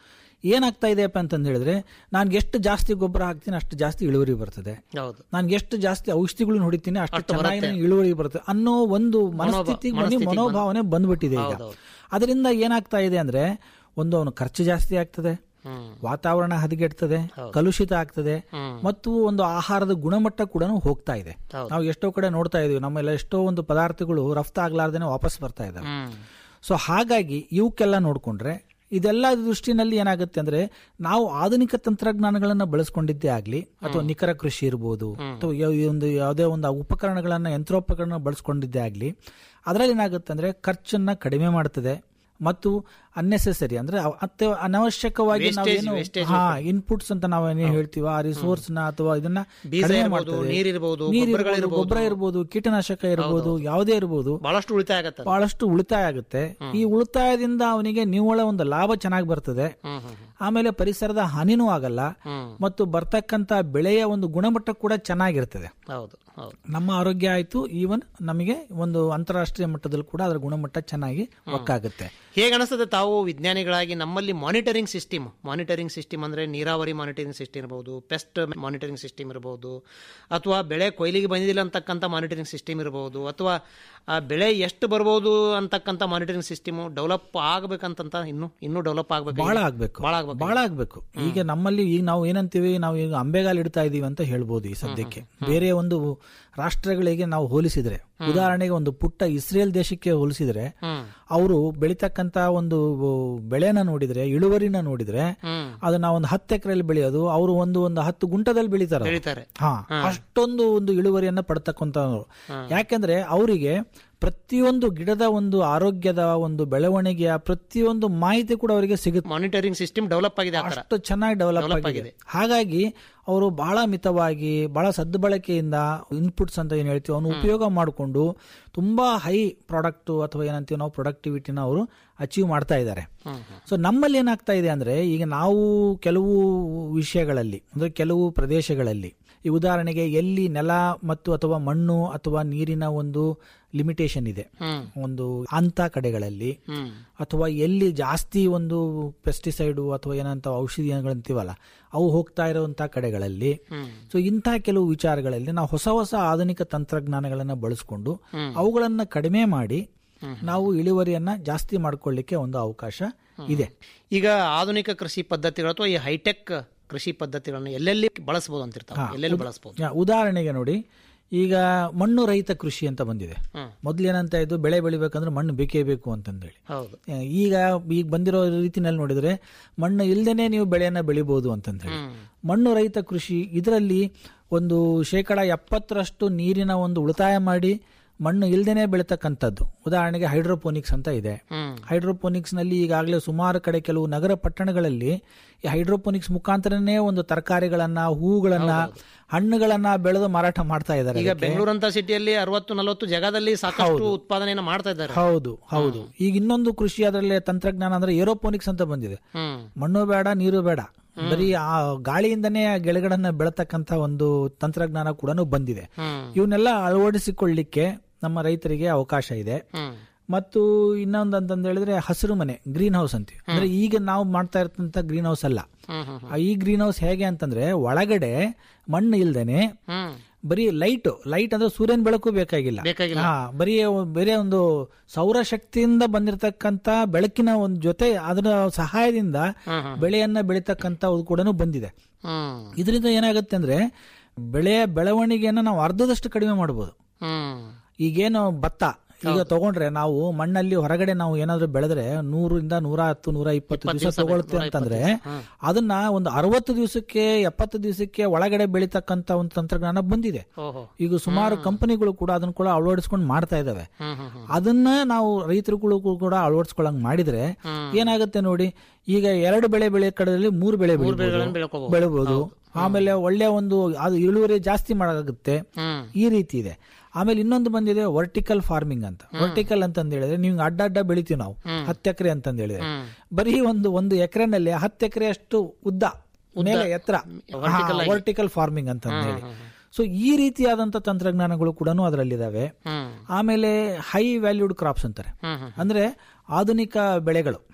ಏನಾಗ್ತಾ ಇದೆಯಪ್ಪ ಅಂತಂದು ಹೇಳಿದ್ರೆ ನಾನು ಎಷ್ಟು ಜಾಸ್ತಿ ಗೊಬ್ಬರ ಹಾಕ್ತೀನಿ ಅಷ್ಟು ಜಾಸ್ತಿ ಇಳುವರಿ ಬರ್ತದೆ ಹೌದು ನಾನು ಎಷ್ಟು ಜಾಸ್ತಿ ಔಷಧಿಗಳನ್ನ ಹೊಡಿತೀನಿ ಅಷ್ಟು ಅಷ್ಟು ಚೆನ್ನಾಗಿ ಬರುತ್ತೆ. ನನಗೆ ಇಳುವರಿ ಬರುತ್ತೆ ಅನ್ನೋ ಒಂದು ಮನಸ್ಥಿತಿ ಮನಸ್ಥಿತಿಗೆ ಬಂದು- ಮನೋಭಾವನೆ ಬಂದ್ಬಿಟ್ಟಿದೆ ಈಗ ಹೌದೌದು. ಅದರಿಂದ ಏನಾಗ್ತಾ ಇದೆ ಅಂದ್ರೆ ಒಂದು ಅವನು ಖರ್ಚು ಜಾಸ್ತಿ ಆಗ್ತದೆ ಹ್ಮ್. ವಾತಾವರಣ ಹದಗೆಡ್ತದೆ ಕಲುಷಿತ ಆಗ್ತದೆ ಹ್ಮ್. ಮತ್ತು ಒಂದು ಆಹಾರದ ಗುಣಮಟ್ಟ ಕೂಡ ಹೋಗ್ತಾ ಇದೆ ಹೌದು. ನಾವು ಎಷ್ಟೋ ಕಡೆ ನೋಡ್ತಾ ಇದೀವಿ ನಮ್ಮೆಲ್ಲ ಎಷ್ಟೋ ಒಂದು ಪದಾರ್ಥಗಳು ರಫ್ತಾಗ್ಲಾರ್ದೇನೆ ವಾಪಸ್ ಬರ್ತಾ ಇದಾವೆ ಹ್ಮ್. ಸೊ ಹಾಗಾಗಿ ಇವಕ್ಕೆಲ್ಲ ನೋಡ್ಕೊಂಡ್ರೆ ಇದೆಲ್ಲ ದೃಷ್ಟಿನಲ್ಲಿ ಏನಾಗುತ್ತೆ ಅಂದ್ರೆ ನಾವು ಆಧುನಿಕ ತಂತ್ರಜ್ಞಾನಗಳನ್ನ ಬಳಸ್ಕೊಂಡಿದ್ದೇ ಆಗ್ಲಿ ಅಥವಾ ನಿಖರ ಕೃಷಿ ಇರ್ಬೋದು ಅಥವಾ ಯಾವ- ಈ ಒಂದು ಯಾವುದೇ ಒಂದು ಉಪಕರಣಗಳನ್ನ ಯಂತ್ರೋಪಕರಣ ಬಳಸ್ಕೊಂಡಿದ್ದೇ ಆಗ್ಲಿ ಅದರಲ್ಲಿ ಏನಾಗುತ್ತೆ ಅಂದ್ರೆ ಖರ್ಚನ್ನ ಕಡಿಮೆ ಮಾಡ್ತದೆ ಮತ್ತು ಅನ್ನೆಸೆಸರಿ ಅಂದ್ರೆ ಅವ- ಅತ್ಯ ಅನವಶ್ಯಕವಾಗಿ Wastage, ನಾವೇನು wastage ಹಾ ಇನ್ಪುಟ್ಸ್ ಅಂತ ನಾವೇನೇ ಹೇಳ್ತೀವಿ ಆ ರಿಸೋರ್ಸ್ ನ ಅಥವಾ ಇದನ್ನ ಬೀಜ ಕಡಿಮೆ ಇರ್ಬೋದು, ಮಾಡ್ತದೆ. ನೀರಿರ್ಬೋದು, ನೀರ್ ಗೊಬ್ಬರಗಳಿರ್ಬೋದು. ಗೊಬ್ಬರ ಇರ್ಬೋದು ಕೀಟನಾಶಕ ಇರ್ಬೋದು ಯಾವುದೇ ಇರ್ಬೋದು ಬಹಳಷ್ಟು ಉಳಿತಾಯ ಆಗತ್ತೆ ಬಹಳಷ್ಟು ಉಳಿತಾಯ ಆಗುತ್ತೆ ಈ ಉಳಿತಾಯದಿಂದ ಅವನಿಗೆ ನಿವ್ವಳ ಒಂದು ಲಾಭ ಚೆನ್ನಾಗಿ ಬರ್ತದೆ ಹ್ಮ್ ಹ್ಮ್ ಆಮೇಲೆ ಪರಿಸರದ ಹಾನಿನೂ ಆಗಲ್ಲ ಹ್ಮ್. ಮತ್ತು ಬರ್ತಕ್ಕಂತ ಬೆಳೆಯ ಒಂದು ಗುಣಮಟ್ಟ ಕೂಡ ಚೆನ್ನಾಗಿರ್ತದೆ ಹೌದು ಹೌದು ನಮ್ಮ ಆರೋಗ್ಯ ಆಯ್ತು ಈವನ್ ನಮಗೆ ಒಂದು ಅಂತಾರಾಷ್ಟ್ರೀಯ ಮಟ್ಟದಲ್ಲಿ ಕೂಡ ಅದರ ಗುಣಮಟ್ಟ ಚೆನ್ನಾಗಿ ಒಕ್ಕಾಗುತ್ತೆ ಹೇಗೆ ಅನಿಸ್ತದೆ ತಾವು ವಿಜ್ಞಾನಿಗಳಾಗಿ ನಮ್ಮಲ್ಲಿ ಮಾನಿಟರಿಂಗ್ ಸಿಸ್ಟಮ್ ಮಾನಿಟರಿಂಗ್ ಸಿಸ್ಟಮ್ ಅಂದ್ರೆ ನೀರಾವರಿ ಮಾನಿಟರಿಂಗ್ ಸಿಸ್ಟಮ್ ಇರಬಹುದು ಪೆಸ್ಟ್ ಮಾನಿಟರಿಂಗ್ ಸಿಸ್ಟಮ್ ಇರಬಹುದು ಅಥವಾ ಬೆಳೆ ಕೊಯ್ಲಿಗೆ ಬಂದಿಲ್ಲ ಅಂತಕ್ಕಂಥ ಮಾನಿಟರಿಂಗ್ ಸಿಸ್ಟಮ್ ಇರಬಹುದು ಅಥವಾ ಆ ಬೆಳೆ ಎಷ್ಟು ಬರ್ಬೋದು ಅಂತಕ್ಕಂಥ ಮಾನಿಟರಿಂಗ್ ಸಿಸ್ಟಮ್ ಡೆವಲಪ್ ಆಗ್ಬೇಕಂತ ಇನ್ನು ಇನ್ನೂ ಡೆವಲಪ್ ಆಗ್ಬೇಕು ಬಹಳ ಆಗ್ಬೇಕು ಬಹಳ ಆಗ್ಬೇಕು ಬಹಳ ಆಗ್ಬೇಕು ಈಗ ನಮ್ಮಲ್ಲಿ ಈಗ ನಾವು ಏನಂತೀವಿ ನಾವು ಈಗ ಅಂಬೆಗಾಲ್ ಇಡ್ತಾ ಇದೀವಿ ಅಂತ ಹೇಳ್ಬೋದು ಈ ಸದ್ಯಕ್ಕೆ ಬೇರೆ ಒಂದು ರಾಷ್ಟ್ರಗಳಿಗೆ ನಾವು ಹೋಲಿಸಿದ್ರೆ ಉದಾಹರಣೆಗೆ ಒಂದು ಪುಟ್ಟ ಇಸ್ರೇಲ್ ದೇಶಕ್ಕೆ ಹೋಲಿಸಿದ್ರೆ ಅವರು ಬೆಳಿತಕ್ಕಂತ ಒಂದು ಬೆಳೆನ ನೋಡಿದ್ರೆ ಇಳುವರಿನ ನೋಡಿದ್ರೆ ಹ್ಮ್. ಅದು ನಾವು ಒಂದು ಹತ್ತು ಎಕರೆಯಲ್ಲಿ ಬೆಳೆಯೋದು ಅವರು ಒಂದು ಒಂದು ಹತ್ತು ಗುಂಟದಲ್ಲಿ ಬೆಳಿತಾರೆ ಅವ್ರು. ಬೆಳಿತಾರೆ ಹಾ ಅಷ್ಟೊಂದು ಒಂದು ಇಳುವರಿಯನ್ನ ಪಡ್ತಕ್ಕಂಥವ್ರು ಯಾಕೆಂದ್ರೆ ಅವರಿಗೆ ಪ್ರತಿಯೊಂದು ಗಿಡದ ಒಂದು ಆರೋಗ್ಯದ ಒಂದು ಬೆಳವಣಿಗೆಯ ಪ್ರತಿಯೊಂದು ಮಾಹಿತಿ ಕೂಡ ಅವರಿಗೆ ಸಿಗುತ್ತೆ ಮಾನಿಟರಿಂಗ್ ಸಿಸ್ಟಮ್ ಡೆವಲಪ್ ಆಗಿದೆ ಆ ಥರ ಅಷ್ಟು ಚೆನ್ನಾಗಿ ಡೆವಲಪ್ Develop ಆಗಿದೆ ಆಗಿದೆ. ಹಾಗಾಗಿ ಅವರು ಬಹಳ ಮಿತವಾಗಿ ಬಹಳ ಸದ್ಬಳಕೆಯಿಂದ ಇನ್ಪುಟ್ಸ್ ಅಂತ ಏನ್ ಹೇಳ್ತೀವಿ ಅವನು ಉಪಯೋಗ ಮಾಡಿಕೊಂಡು ತುಂಬಾ ಹೈ ಪ್ರಾಡಕ್ಟ್ ಅಥವಾ ಏನಂತೀವಿ ನಾವು ಪ್ರೊಡಕ್ಟಿವಿಟಿನ ಅವರು ಅಚೀವ್ ಮಾಡ್ತಾ ಇದ್ದಾರೆ ಸೊ ನಮ್ಮಲ್ಲಿ ಏನಾಗ್ತಾ ಇದೆ ಅಂದ್ರೆ ಈಗ ನಾವು ಕೆಲವು ವಿಷಯಗಳಲ್ಲಿ ಅಂದ್ರೆ ಕೆಲವು ಪ್ರದೇಶಗಳಲ್ಲಿ ಈ ಉದಾಹರಣೆಗೆ ಎಲ್ಲಿ ನೆಲ ಮತ್ತು ಅಥವಾ ಮಣ್ಣು ಅಥವಾ ನೀರಿನ ಒಂದು ಲಿಮಿಟೇಷನ್ ಇದೆ ಒಂದು ಅಂತ ಕಡೆಗಳಲ್ಲಿ ಹ್ಮ್ ಅಥವಾ ಎಲ್ಲಿ ಜಾಸ್ತಿ ಒಂದು ಪೆಸ್ಟಿಸೈಡು ಅಥವಾ ಏನಂತ ಔಷಧಿಗಳಂತೀವಲ್ಲ ಅವು ಹೋಗ್ತಾ ಇರುವಂತ ಕಡೆಗಳಲ್ಲಿ ಸೊ ಇಂಥ ಕೆಲವು ವಿಚಾರಗಳಲ್ಲಿ ನಾವು ಹೊಸ ಹೊಸ ಆಧುನಿಕ ತಂತ್ರಜ್ಞಾನಗಳನ್ನ ಬಳಸ್ಕೊಂಡು ಅವುಗಳನ್ನ ಕಡಿಮೆ ಮಾಡಿ ನಾವು ಇಳುವರಿಯನ್ನ ಜಾಸ್ತಿ ಮಾಡ್ಕೊಳ್ಳಿಕ್ಕೆ ಒಂದು ಅವಕಾಶ ಇದೆ ಈಗ ಆಧುನಿಕ ಕೃಷಿ ಪದ್ಧತಿಗಳು ಅಥವಾ ಈ ಹೈಟೆಕ್ ಕೃಷಿ ಪದ್ಧತಿಗಳನ್ನು ಎಲ್ಲೆಲ್ಲಿ ಬಳಸಬಹುದು ಅಂತಿರ್ತಾವೆ ಎಲ್ಲೆಲ್ಲಿ ಬಳಸಬಹುದು ಯಾ, ಉದಾಹರಣೆಗೆ ನೋಡಿ ಈಗ ಮಣ್ಣು ರಹಿತ ಕೃಷಿ ಅಂತ ಬಂದಿದೆ ಮೊದ್ಲು ಏನಂತ ಇದ್ದು ಬೆಳೆ ಬೆಳಿಬೇಕಂದ್ರೆ ಮಣ್ಣು ಬೇಕೇ ಬೇಕು ಅಂತಂದೇಳಿ ಹೌದು ಆ, ಈಗ ಈಗ ಬಂದಿರೋ ರೀತಿನಲ್ಲಿ ನೋಡಿದ್ರೆ ಮಣ್ಣು ಇಲ್ದೇನೆ ನೀವು ಬೆಳೆಯನ್ನ ಬೆಳಿಬಹುದು ಅಂತಂದ ಹೇಳಿ ಮಣ್ಣು ರಹಿತ ಕೃಷಿ ಇದರಲ್ಲಿ ಒಂದು ಶೇಕಡ ಎಪ್ಪತ್ತರಷ್ಟು ನೀರಿನ ಒಂದು ಉಳಿತಾಯ ಮಾಡಿ ಮಣ್ಣು ಇಲ್ದೇನೆ ಬೆಳೀತಕ್ಕಂಥದ್ದು ಉದಾಹರಣೆಗೆ ಹೈಡ್ರೋಪೋನಿಕ್ಸ್ ಅಂತ ಇದೆ ಹೈಡ್ರೋಪೋನಿಕ್ಸ್ ನಲ್ಲಿ ಈಗಾಗಲೇ ಸುಮಾರು ಕಡೆ ಕೆಲವು ನಗರ ಪಟ್ಟಣಗಳಲ್ಲಿ ಈ ಹೈಡ್ರೋಪೋನಿಕ್ಸ್ ಮುಖಾಂತರನೇ ಒಂದು ತರಕಾರಿಗಳನ್ನ ಹೂಗಳನ್ನ ಹಣ್ಣುಗಳನ್ನ ಬೆಳೆದು ಮಾರಾಟ ಮಾಡ್ತಾ ಇದ್ದಾರೆ ಈಗ ಅದಕ್ಕೆ. ಬೆಂಗಳೂರಂತ ಸಿಟಿಯಲ್ಲಿ ಅರವತ್ತು ನಲವತ್ತು ಜಾಗದಲ್ಲಿ ಸಾಕಷ್ಟು ಉತ್ಪಾದನೆಯನ್ನು ಮಾಡ್ತಾ ಇದ್ದಾರೆ ಹೌದು ಹೌದು ಈಗ ಇನ್ನೊಂದು ಕೃಷಿ ಅದರಲ್ಲಿ ತಂತ್ರಜ್ಞಾನ ಅಂದ್ರೆ ಏರೋಪೋನಿಕ್ಸ್ ಅಂತ ಬಂದಿದೆ ಹ್ಮ್ ಮಣ್ಣು ಬೇಡ ನೀರು ಬೇಡ ಬರೀ ಆ ಗಾಳಿಯಿಂದನೇ ಆ ಗೆಳೆಗಳನ್ನ ಬೆಳತಕ್ಕಂತ ಒಂದು ತಂತ್ರಜ್ಞಾನ ಕೂಡ ಬಂದಿದೆ ಹ್ಮ್ ಇವನ್ನೆಲ್ಲ ಅಳವಡಿಸಿಕೊಳ್ಳಿಕ್ಕೆ ನಮ್ಮ ರೈತರಿಗೆ ಅವಕಾಶ ಇದೆ ಹ್ಮ್ ಮತ್ತು ಇನ್ನೊಂದು ಅಂತಂದ ಹೇಳಿದ್ರೆ ಹಸಿರು ಮನೆ ಗ್ರೀನ್ ಹೌಸ್ ಅಂತೀವಿ ಅಂದ್ರೆ ಈಗ ನಾವು ಮಾಡ್ತಾ ಇರ್ತಂತ ಗ್ರೀನ್ ಹೌಸ್ ಅಲ್ಲ ಹ್ಮ್ ಹ್ಮ್ ಆ ಈ ಗ್ರೀನ್ ಹೌಸ್ ಹೇಗೆ ಅಂತಂದ್ರೆ ಒಳಗಡೆ ಮಣ್ಣು ಇಲ್ದೇನೆ ಹ್ಮ್ ಬರೀ ಲೈಟ್ ಲೈಟ್ ಅಂದ್ರೆ ಸೂರ್ಯನ ಬೆಳಕು ಬೇಕಾಗಿಲ್ಲ ಬೇಕಾಗಿಲ್ಲ. ಹಾ ಬರೀ ಬೇರೆ ಒಂದು ಸೌರಶಕ್ತಿಯಿಂದ ಬಂದಿರತಕ್ಕಂತ ಬೆಳಕಿನ ಒಂದು ಜೊತೆ ಅದರ ಸಹಾಯದಿಂದ ಬೆಳೆಯನ್ನ ಬೆಳೀತಕ್ಕಂತ ಕೂಡ ಬಂದಿದೆ ಹ್ಮ್ ಇದರಿಂದ ಏನಾಗುತ್ತೆ ಅಂದ್ರೆ ಬೆಳೆಯ ಬೆಳವಣಿಗೆಯನ್ನ ನಾವು ಅರ್ಧದಷ್ಟು ಕಡಿಮೆ ಮಾಡಬಹುದು ಹ್ಮ್ ಈಗೇನು ಭತ್ತ ಈಗ ತಗೊಂಡ್ರೆ ನಾವು ಮಣ್ಣಲ್ಲಿ ಹೊರಗಡೆ ನಾವು ಏನಾದ್ರು ಬೆಳೆದ್ರೆ ನೂರಿಂದ ನೂರ ಹತ್ತು ನೂರ ಇಪ್ಪತ್ತು ದಿವಸ ತಗೊಳುತ್ತೆ ಅಂತಂದ್ರೆ ಅದನ್ನ ಒಂದು ಅರವತ್ತು ದಿವಸಕ್ಕೆ ಎಪ್ಪತ್ತು ದಿವಸಕ್ಕೆ ಒಳಗಡೆ ಬೆಳೀತಕ್ಕಂತ ಒಂದು ತಂತ್ರಜ್ಞಾನ ಬಂದಿದೆ ಓಹೋ ಈಗ ಸುಮಾರು ಕಂಪನಿಗಳು ಕೂಡ ಅದನ್ನ ಕೂಡ ಅಳವಡಿಸ್ಕೊಂಡು ಮಾಡ್ತಾ ಇದಾವೆ ಹ್ಮ್ ಹ್ಮ್ ಹ್ಮ್ ಅದನ್ನ ನಾವು ರೈತರುಗಳು ಕೂಡ ಅಳವಡಿಸ್ಕೊಳಂಗ್ ಮಾಡಿದ್ರೆ ಏನಾಗುತ್ತೆ ನೋಡಿ ಈಗ ಎರಡು ಬೆಳೆ ಬೆಳೆ ಕಡೆಯಲ್ಲಿ ಮೂರು ಬೆಳೆ ಬೆಳೆಗಳನ್ನು ಬೆಳಿಬೋದು ಬೆಳ್ಕೋಬಹುದು. ಬೆಳಬಹುದು ಆಮೇಲೆ ಒಳ್ಳೆ ಒಂದು ಅದು ಇಳುವರಿ ಜಾಸ್ತಿ ಮಾಡಾಗುತ್ತೆ ಹ್ಮ್ ಈ ರೀತಿ ಇದೆ ಆಮೇಲೆ ಇನ್ನೊಂದು ಬಂದಿದೆ ವರ್ಟಿಕಲ್ ಫಾರ್ಮಿಂಗ್ ಅಂತ ವರ್ಟಿಕಲ್ ಅಂತಂದ ಹೇಳಿದ್ರೆ ನೀವು ಅಡ್ಡ ಅಡ್ಡ ಬೆಳಿತೀವಿ ನಾವು ಹತ್ತು ಎಕರೆ ಅಂತಂದ ಹೇಳಿದ್ರೆ ಬರೀ ಒಂದು ಒಂದು ಎಕರೆನಲ್ಲಿ ಹತ್ತು ಎಕರೆ ಅಷ್ಟು ಉದ್ದ ಮೇಲೆ ಎತ್ತರ ವರ್ಟಿಕಲ್ ಫಾರ್ಮಿಂಗ್ ಅಂತ ಹೇಳಿ ಸೊ ಈ ರೀತಿಯಾದಂತ ತಂತ್ರಜ್ಞಾನಗಳು ಕೂಡ ಅದರಲ್ಲಿದ್ದಾವೆ ಹ್ಮ್ ಆಮೇಲೆ ಹೈ ವ್ಯಾಲ್ಯೂಡ್ ಕ್ರಾಪ್ಸ್ ಅಂತಾರೆ ಹ್ಮ್ ಹ್ಮ್ ಅಂದ್ರೆ ಆಧುನಿಕ ಬೆಳೆಗಳು ಹ್ಮ್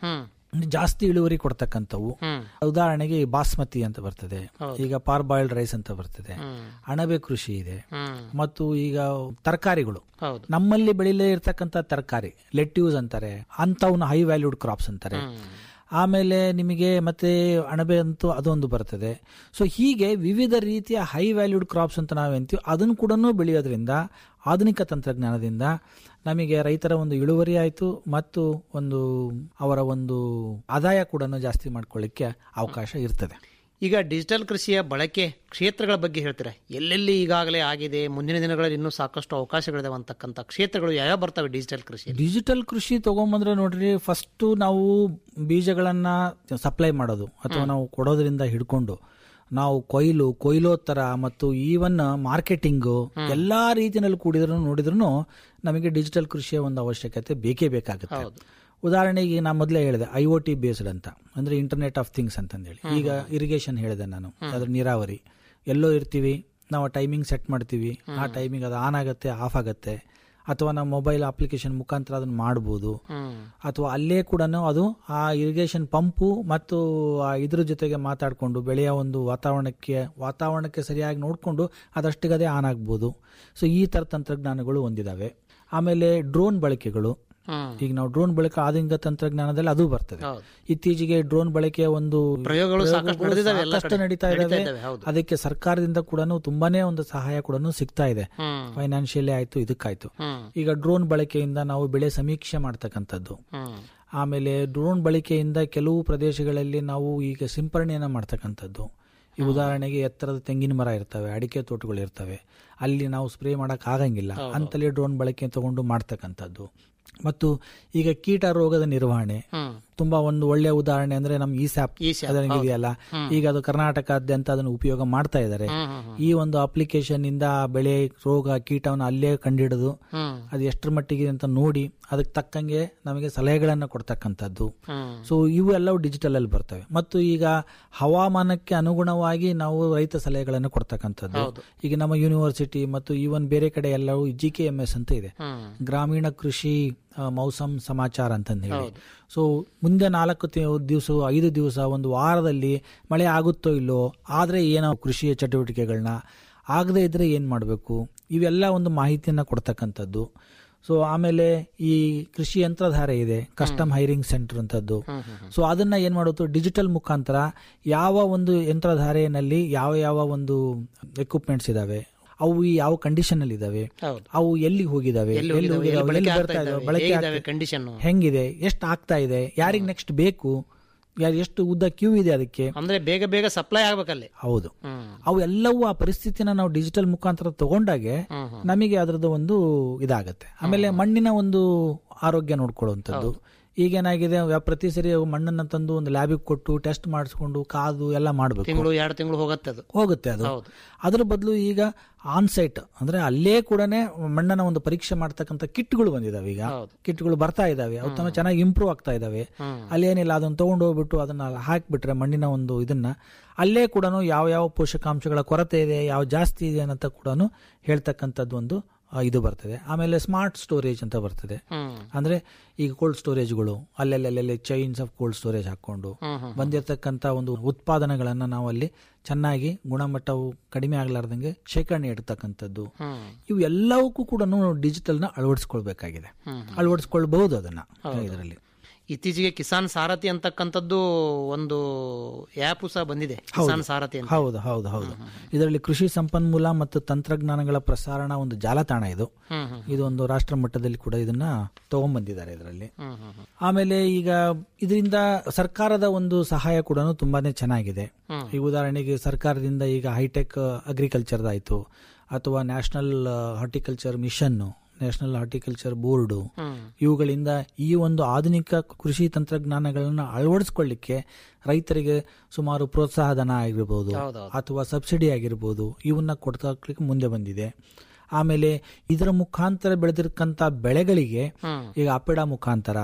ಜಾಸ್ತಿ ಇಳುವರಿ ಕೊಡ್ತಕ್ಕಂಥವು ಉದಾಹರಣೆಗೆ ಈ ಬಾಸ್ಮತಿ ಅಂತ ಬರ್ತದೆ ಈಗ ಪಾರ್ ಬಾಯ್ಲ್ಡ್ ರೈಸ್ ಅಂತ ಬರ್ತದೆ ಅಣಬೆ ಕೃಷಿ ಇದೆ ಮತ್ತು ಈಗ ತರಕಾರಿಗಳು ಹೌದು. ನಮ್ಮಲ್ಲಿ ಬೆಳಿಲೇ ಇರ್ತಕ್ಕಂಥ ತರಕಾರಿ ಲೆಟ್ಯೂಸ್ ಅಂತಾರೆ ಅಂತವನ್ನ ಹೈ ವ್ಯಾಲ್ಯೂಡ್ ಕ್ರಾಪ್ಸ್ ಅಂತಾರೆ ಆಮೇಲೆ ನಿಮಗೆ ಮತ್ತೆ ಅಣಬೆ ಅಂತೂ ಅದೊಂದು ಬರ್ತದೆ ಸೊ ಹೀಗೆ ವಿವಿಧ ರೀತಿಯ ಹೈ ವ್ಯಾಲ್ಯೂಡ್ ಕ್ರಾಪ್ಸ್ ಅಂತ ನಾವೇಂತೀವಿ ಅದನ್ನು ಕೂಡ ಬೆಳೆಯೋದ್ರಿಂದ ಆಧುನಿಕ ತಂತ್ರಜ್ಞಾನದಿಂದ ನಮಗೆ ರೈತರ ಒಂದು ಇಳುವರಿ ಆಯಿತು ಮತ್ತು ಒಂದು ಅವರ ಒಂದು ಆದಾಯ ಕೂಡ ಜಾಸ್ತಿ ಮಾಡ್ಕೊಳ್ಳಿಕ್ಕೆ ಅವಕಾಶ ಇರ್ತದೆ ಈಗ ಡಿಜಿಟಲ್ ಕೃಷಿಯ ಬಳಕೆ ಕ್ಷೇತ್ರಗಳ ಬಗ್ಗೆ ಹೇಳ್ತೀರಾ ಎಲ್ಲೆಲ್ಲಿ ಈಗಾಗಲೇ ಆಗಿದೆ ಮುಂದಿನ ದಿನಗಳಲ್ಲಿ ಇನ್ನೂ ಸಾಕಷ್ಟು ಅವಕಾಶಗಳಿದಾವೆ ಅಂತಕ್ಕಂಥ ಕ್ಷೇತ್ರಗಳು ಯಾವ್ಯಾವ ಬರ್ತವೆ ಡಿಜಿಟಲ್ ಕೃಷಿ ಡಿಜಿಟಲ್ ಕೃಷಿ ತಗೊಂಬಂದ್ರೆ ನೋಡ್ರಿ ಫಸ್ಟ್ ನಾವು ಬೀಜಗಳನ್ನ ಸಪ್ಲೈ ಮಾಡೋದು ಅಥವಾ ನಾವು ಕೊಡೋದ್ರಿಂದ ಹಿಡ್ಕೊಂಡು ನಾವು ಕೊಯ್ಲು ಕೊಯ್ಲೋತ್ತರ ಮತ್ತು ಈವನ್ ಮಾರ್ಕೆಟಿಂಗು ಎಲ್ಲಾ ರೀತಿಯಲ್ಲಿ ಕೂಡಿದ್ರು ನೋಡಿದ್ರು ನಮಗೆ ಡಿಜಿಟಲ್ ಕೃಷಿಯ ಒಂದು ಅವಶ್ಯಕತೆ ಬೇಕೇ ಬೇಕಾಗುತ್ತೆ ಉದಾಹರಣೆಗೆ ನಾ ಮೊದಲೇ ಹೇಳಿದೆ ಐ ಒ ಟಿ ಬೇಸ್ಡ್ ಅಂತ ಅಂದ್ರೆ ಇಂಟರ್ನೆಟ್ ಆಫ್ ಥಿಂಗ್ಸ್ ಅಂತಂದೇಳಿ ಈಗ ಇರಿಗೇಷನ್ ಹೇಳಿದೆ ನಾನು ಅದ್ರ ನೀರಾವರಿ ಎಲ್ಲೋ ಇರ್ತೀವಿ ನಾವು ಟೈಮಿಂಗ್ ಸೆಟ್ ಮಾಡ್ತೀವಿ ಆ ಟೈಮಿಂಗ್ ಅದು ಆನ್ ಆಗುತ್ತೆ ಆಫ್ ಆಗುತ್ತೆ ಅಥವಾ ನಾವು ಮೊಬೈಲ್ ಅಪ್ಲಿಕೇಶನ್ ಮುಖಾಂತರ ಅದನ್ನ ಮಾಡ್ಬೋದು ಅಥವಾ ಅಲ್ಲೇ ಕೂಡ ಅದು ಆ ಇರಿಗೇಷನ್ ಪಂಪು ಮತ್ತು ಆ ಇದ್ರ ಜೊತೆಗೆ ಮಾತಾಡಿಕೊಂಡು ಬೆಳೆಯ ಒಂದು ವಾತಾವರಣಕ್ಕೆ ವಾತಾವರಣಕ್ಕೆ ಸರಿಯಾಗಿ ನೋಡಿಕೊಂಡು ಅದಷ್ಟಿಗದೇ ಆನ್ ಆಗ್ಬೋದು ಸೊ ಈ ಥರ ತಂತ್ರಜ್ಞಾನಗಳು ಹೊಂದಿದಾವೆ ಆಮೇಲೆ ಡ್ರೋನ್ ಬಳಕೆಗಳು ಈಗ ನಾವು ಡ್ರೋನ್ ಬಳಕೆ ಆಧುನಿಕ ತಂತ್ರಜ್ಞಾನದಲ್ಲಿ ಅದು ಬರ್ತದೆ ಇತ್ತೀಚೆಗೆ ಡ್ರೋನ್ ಬಳಕೆಯ ಒಂದು ಪ್ರಯೋಗಗಳು ಸಾಕಷ್ಟು ನಡೆದಿದ್ದಾವೆ ಎಲ್ಲ ಸಾಕಷ್ಟು ಕಡೆ. ನಡೀತಾ ನಡೀತಾ ಇದಾವೆ ಇದ್ದಾವೆ, ಹೌದು. ಅದಕ್ಕೆ ಸರ್ಕಾರದಿಂದ ಕೂಡ ತುಂಬಾನೇ ಒಂದು ಸಹಾಯ ಕೂಡ ಸಿಗ್ತಾ ಇದೆ ಹ್ಮ್. ಫೈನಾನ್ಷಿಯಲಿ ಆಯ್ತು ಇದಕ್ಕಾಯ್ತು ಹ್ಮ್. ಈಗ ಡ್ರೋನ್ ಬಳಕೆಯಿಂದ ನಾವು ಬೆಳೆ ಸಮೀಕ್ಷೆ ಮಾಡ್ತಕ್ಕಂಥದ್ದು ಹ್ಮ್. ಆಮೇಲೆ ಡ್ರೋನ್ ಬಳಕೆಯಿಂದ ಕೆಲವು ಪ್ರದೇಶಗಳಲ್ಲಿ ನಾವು ಈಗ ಸಿಂಪರಣೆಯನ್ನ ಮಾಡ್ತಕ್ಕಂಥದ್ದು ಈ ಉದಾಹರಣೆಗೆ ಎತ್ತರದ ತೆಂಗಿನ ಮರ ಇರ್ತವೆ ಅಡಿಕೆ ತೋಟಗಳು ಇರ್ತವೆ ಅಲ್ಲಿ ನಾವು ಸ್ಪ್ರೇ ಮಾಡಕ್ ಆಗಂಗಿಲ್ಲ ಅಂತಲೇ ಡ್ರೋನ್ ಬಳಕೆ ತಗೊಂಡು ಮಾಡ್ತಕ್ಕಂಥದ್ದು ಮತ್ತು ಈಗ ಕೀಟ ರೋಗದ ನಿರ್ವಹಣೆ ಹ್ಮ್. ತುಂಬಾ ಒಂದು ಒಳ್ಳೆಯ ಉದಾಹರಣೆ ಅಂದ್ರೆ ನಮ್ ಈ ಸ್ಯಾಪ್ eSAP, ಅದನ್ನ ಹೌದು. ಇದೆಯಲ್ಲ ಹ್ಮ್. ಈಗ ಅದು ಕರ್ನಾಟಕಾದ್ಯಂತ ಅದನ್ನು ಉಪಯೋಗ ಮಾಡ್ತಾ ಇದ್ದಾರೆ ಹ್ಮ್, ಹ್ಮ್, ಹ್ಮ್. ಈ ಒಂದು ಅಪ್ಲಿಕೇಶನ್ ಇಂದ ಬೆಳೆ ರೋಗ ಕೀಟವನ್ನು ಅಲ್ಲೇ ಕಂಡಿಡಿದು ಹ್ಮ್. ಅದು ಎಷ್ಟರ ಮಟ್ಟಿಗೆ ಅಂತ ನೋಡಿ ಅದಕ್ಕೆ ತಕ್ಕಂಗೆ ನಮಗೆ ಸಲಹೆಗಳನ್ನ ಕೊಡ್ತಕ್ಕಂಥದ್ದು ಹ್ಮ್. ಸೊ ಇವು ಎಲ್ಲವೂ ಡಿಜಿಟಲ್ ಅಲ್ಲಿ ಬರ್ತವೆ ಮತ್ತು ಈಗ ಹವಾಮಾನಕ್ಕೆ ಅನುಗುಣವಾಗಿ ನಾವು ರೈತ ಸಲಹೆಗಳನ್ನು ಕೊಡ್ತಕ್ಕಂಥದ್ದು ಹೌದು. ಈಗ ನಮ್ಮ ಯೂನಿವರ್ಸಿಟಿ ಮತ್ತು ಈವನ್ ಬೇರೆ ಕಡೆ ಎಲ್ಲವೂ ಜಿ ಕೆ ಎಂ ಎಸ್ ಅಂತ ಇದೆ ಹ್ಮ್. ಗ್ರಾಮೀಣ ಕೃಷಿ ಆ, ಮೌಸಮ್ ಸಮಾಚಾರ ಅಂತಂದು ಹೇಳಿ ಸೊ ಮುಂದೆ ನಾಲ್ಕು ದಿವಸ ಐದು ದಿವಸ ಒಂದು ವಾರದಲ್ಲಿ ಮಳೆ ಆಗುತ್ತೋ ಇಲ್ಲೋ ಆದ್ರೆ ಏನೋ ಕೃಷಿಯ ಚಟುವಟಿಕೆಗಳನ್ನ ಆಗದೆ ಇದ್ರೆ ಏನ್ ಮಾಡಬೇಕು ಇವೆಲ್ಲ ಒಂದು ಮಾಹಿತಿಯನ್ನ ಕೊಡ್ತಕ್ಕಂಥದ್ದು ಸೊ ಆಮೇಲೆ ಈ ಕೃಷಿ ಯಂತ್ರಧಾರೆ ಇದೆ ಕಸ್ಟಮ್ ಹೈರಿಂಗ್ ಸೆಂಟರ್ ಅಂತದ್ದು ಸೊ ಅದನ್ನ ಏನ್ ಮಾಡೋದು ಡಿಜಿಟಲ್ ಮುಖಾಂತರ ಯಾವ ಒಂದು ಯಂತ್ರಧಾರೆಯಲ್ಲಿ ಯಾವ ಯಾವ ಒಂದು ಎಕ್ವಿಪ್ಮೆಂಟ್ಸ್ ಇದಾವೆ ಅವು ಈ ಯಾವ ಕಂಡೀಷನ್ ಅಲ್ಲಿ ಇದಾವೆ ಹೌದು. ಅವು ಎಲ್ಲಿ ಹೋಗಿದಾವೆ ಎಲ್ಲಿ ಎಲ್ಲಿ ಹೋಗಿದಾವೆ, ಎಲ್ಲಿ ಹೋಗಿದಾವೆ, ಬಳಕೆ ಎಲ್ಲಿ ಆಗ್ತಾ ಬರ್ತಾ ಇದಾವೆ ಇದಾವೆ, ಬಳಕೆ ಹೇಗಿದಾವೆ ಆಗ್ತಾ- condition? ಹೆಂಗಿದೆ ಎಷ್ಟು ಆಗ್ತಾ ಇದೆ ಯಾರಿಗೆ ನೆಕ್ಸ್ಟ್ ಬೇಕು ಯಾರು ಎಷ್ಟು ಉದ್ದ ಕ್ಯೂ ಇದೆ ಅದಕ್ಕೆ ಅಂದ್ರೆ ಬೇಗ ಬೇಗ ಸಪ್ಲೈ ಆಗ್ಬೇಕಲ್ಲಿ ಹೌದು ಹ್ಮ್. ಅವು ಎಲ್ಲವೂ ಆ ಪರಿಸ್ಥಿತಿನ ನಾವು ಡಿಜಿಟಲ್ ಮುಖಾಂತರ ತಗೊಂಡಾಗೆ ನಮಗೆ ಅದರದ್ದು ಒಂದು ಇದಾಗತ್ತೆ ಆಮೇಲೆ ಮಣ್ಣಿನ ಒಂದು ಆರೋಗ್ಯ ನೋಡ್ಕೊಳ್ಳುವಂಥದ್ದು ಈಗೇನಾಗಿದೆ ವ್ಯ- ಪ್ರತಿ ಸರಿ ಮಣ್ಣನ್ನ ತಂದು ಒಂದು ಲ್ಯಾಬಿಗೆ ಕೊಟ್ಟು ಟೆಸ್ಟ್ ಮಾಡಿಸ್ಕೊಂಡು ಕಾದು ಎಲ್ಲ ಮಾಡಬೇಕು ತಿಂಗಳು ಎರಡು ತಿಂಗಳು ಹೋಗತ್ತೆ ಅದು ಹೋಗುತ್ತೆ ಅದು ಹೌದು. ಅದ್ರ ಬದಲು ಈಗ ಆನ್ ಸೈಟ್ ಅಂದ್ರೆ ಅಲ್ಲೇ ಕೂಡ ಮಣ್ಣನ ಒಂದು ಪರೀಕ್ಷೆ ಮಾಡ್ತಕ್ಕಂಥ ಕಿಟ್ಗಳು ಬಂದಿದಾವೆ ಈಗ ಕಿಟ್ಗಳು ಬರ್ತಾ ಇದಾವೆ ಅವು ತಮ್ಮ ಚೆನ್ನಾಗಿ ಇಂಪ್ರೂವ್ ಆಗ್ತಾ ಇದಾವೆ ಅಲ್ಲೇನಿಲ್ಲ ಅದನ್ನ ತಗೊಂಡು ಹೋಗ್ಬಿಟ್ಟು ಅದನ್ನ ಹಾಕ್ಬಿಟ್ರೆ ಮಣ್ಣಿನ ಒಂದು ಇದನ್ನ ಅಲ್ಲೇ ಕೂಡ ಯಾವ ಯಾವ ಪೋಷಕಾಂಶಗಳ ಕೊರತೆ ಇದೆ ಯಾವ ಜಾಸ್ತಿ ಇದೆ ಅಂತ ಕೂಡ ಹೇಳ್ತಕ್ಕಂಥದ್ದು ಒಂದು ಆ, ಇದು ಬರ್ತದೆ ಆಮೇಲೆ ಸ್ಮಾರ್ಟ್ ಸ್ಟೋರೇಜ್ ಅಂತ ಬರ್ತದೆ ಹ್ಮ್. ಅಂದ್ರೆ ಈಗ ಕೋಲ್ಡ್ ಸ್ಟೋರೇಜ್ಗಳು ಅಲ್ಲೆಲ್ಲೆಲ್ಲೆಲ್ಲಿ ಚೈನ್ಸ್ ಆಫ್ ಕೋಲ್ಡ್ ಸ್ಟೋರೇಜ್ ಹಾಕೊಂಡು ಹ್ಮ್, ಹ್ಮ್, ಬಂದಿರತಕ್ಕಂತ ಒಂದು ಉತ್ಪಾದನೆಗಳನ್ನ ನಾವು ಅಲ್ಲಿ ಚೆನ್ನಾಗಿ ಗುಣಮಟ್ಟವು ಕಡಿಮೆ ಆಗ್ಲಾರ್ದಂಗೆ ಶೇಖರಣೆ ಇಡ್ತಕ್ಕಂಥದ್ದು ಹ್ಮ್. ಇವು ಎಲ್ಲವಕ್ಕೂ ಕೂಡ ಡಿಜಿಟಲ್ ನ ಅಳವಡಿಸ್ಕೊಳ್ಬೇಕಾಗಿದೆ ಹ್ಮ್. ಅಳವಡಿಸ್ಕೊಳ್ಬಹುದು ಅದನ್ನ ಹೌದು. ಇದರಲ್ಲಿ ಇತ್ತೀಚೆಗೆ ಕಿಸಾನ್ ಸಾರಥಿ ಅಂತಕ್ಕಂಥದ್ದು ಒಂದು ಆ್ಯಪ್ ಸಹ ಬಂದಿದೆ ಕಿಸಾನ್ ಸಾರಥಿ ಅಂತ ಹೌದು ಹೌದು ಹೌದು ಇದರಲ್ಲಿ ಕೃಷಿ ಸಂಪನ್ಮೂಲ ಮತ್ತು ತಂತ್ರಜ್ಞಾನಗಳ ಪ್ರಸಾರಣ ಒಂದು ಜಾಲತಾಣ ಇದು ಹ್ಮ್, ಹ್ಮ್. ಇದು ಒಂದು ರಾಷ್ಟ್ರ ಮಟ್ಟದಲ್ಲಿ ಕೂಡ ಇದನ್ನ ತಗೊಂಡ್ಬಂದಿದ್ದಾರೆ ಇದರಲ್ಲಿ ಹ್ಮ್, ಹ್ಮ್, ಹ್ಮ್. ಆಮೇಲೆ ಈಗ ಇದರಿಂದ ಸರ್ಕಾರದ ಒಂದು ಸಹಾಯ ಕೂಡ ತುಂಬಾನೇ ಚೆನ್ನಾಗಿದೆ ಹ್ಮ್. ಈಗ ಉದಾಹರಣೆಗೆ ಸರ್ಕಾರದಿಂದ ಈಗ ಹೈಟೆಕ್ ಅಗ್ರಿಕಲ್ಚರ್ ಆಯ್ತು ಅಥವಾ national horticulture mission national horticulture board ಹ್ಮ್. ಇವುಗಳಿಂದ ಈ ಒಂದು ಆಧುನಿಕ ಕೃಷಿ ತಂತ್ರಜ್ಞಾನಗಳನ್ನು ಅಳವಡಿಸ್ಕೊಳ್ಳಿಕ್ಕೆ ರೈತರಿಗೆ ಸುಮಾರು ಪ್ರೋತ್ಸಾಹಧನ ಆಗಿರ್ಬೋದು ಹೌದೌದು. ಅಥವಾ ಸಬ್ಸಿಡಿ ಆಗಿರ್ಬೋದು ಇವನ್ನ ಕೊಡ್ತಕ್ಕೆ ಮುಂದೆ ಬಂದಿದೆ ಆಮೇಲೆ ಇದರ ಮುಖಾಂತರ ಬೆಳೆದಿರ್ತಕ್ಕಂಥ ಬೆಳೆಗಳಿಗೆ ಹ್ಮ್. ಈಗ ಅಪೆಡ ಮುಖಾಂತರ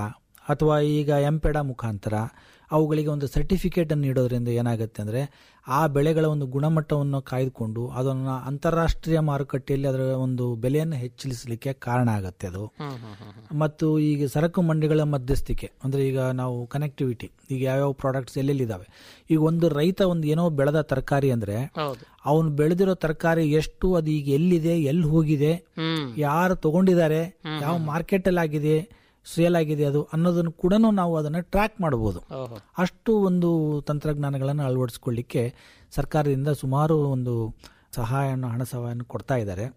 ಅಥವಾ ಈಗ ಎಂಪೆಡ ಮುಖಾಂತರ ಅವುಗಳಿಗೆ ಒಂದು ಸರ್ಟಿಫಿಕೇಟ್ ಅನ್ನು ನೀಡೋದ್ರಿಂದ ಏನಾಗುತ್ತೆ ಅಂದರೆ ಆ ಬೆಳೆಗಳ ಒಂದು ಗುಣಮಟ್ಟವನ್ನು ಕಾಯ್ದುಕೊಂಡು ಅದನ್ನು ಅಂತಾರಾಷ್ಟ್ರೀಯ ಮಾರುಕಟ್ಟೆಯಲ್ಲಿ ಅದರ ಒಂದು ಬೆಲೆಯನ್ನು ಹೆಚ್ಚಿಸಲಿಕ್ಕೆ ಕಾರಣ ಆಗುತ್ತೆ ಅದು ಮತ್ತು ಈಗ ಸರಕು ಮಂಡಿಗಳ ಮಧ್ಯಸ್ಥಿಕೆ ಅಂದರೆ ಈಗ ನಾವು ಕನೆಕ್ಟಿವಿಟಿ ಈಗ ಯಾವ್ಯಾವ ಪ್ರಾಡಕ್ಟ್ಸ್ ಎಲ್ಲೆಲ್ಲಿದ್ದಾವೆ ಈಗ ಒಂದು ರೈತ ಒಂದು ಏನೋ ಬೆಳೆದ ತರಕಾರಿ ಅಂದರೆ ಹೌದು ಅವನು ಬೆಳೆದಿರೋ ತರಕಾರಿ ಎಷ್ಟು ಅದು ಈಗ ಎಲ್ಲಿದೆ ಎಲ್ಲಿ ಹೋಗಿದೆ ಹ್ಮ್ ಯಾರು ತಗೊಂಡಿದ್ದಾರೆ ಯಾವ ಮಾರ್ಕೆಟ್ ಅಲ್ಲಿ ಆಗಿದೆ ಸೇಲ್ ಆಗಿದೆ ಅದು ಅನ್ನೋದನ್ನು ಕೂಡ ನಾವು ಅದನ್ನು ಟ್ರ್ಯಾಕ್ ಮಾಡಬಹುದು ಓಹೋ ಅಷ್ಟು ಒಂದು ತಂತ್ರಜ್ಞಾನಗಳನ್ನು ಅಳವಡಿಸ್ಕೊಳ್ಳಿಕ್ಕೆ ಸರ್ಕಾರದಿಂದ ಸುಮಾರು ಒಂದು ಸಹಾಯವನ್ನು ಹಣ ಸಹಾಯವನ್ನು ಕೊಡ್ತಾ ಇದ್ದಾರೆ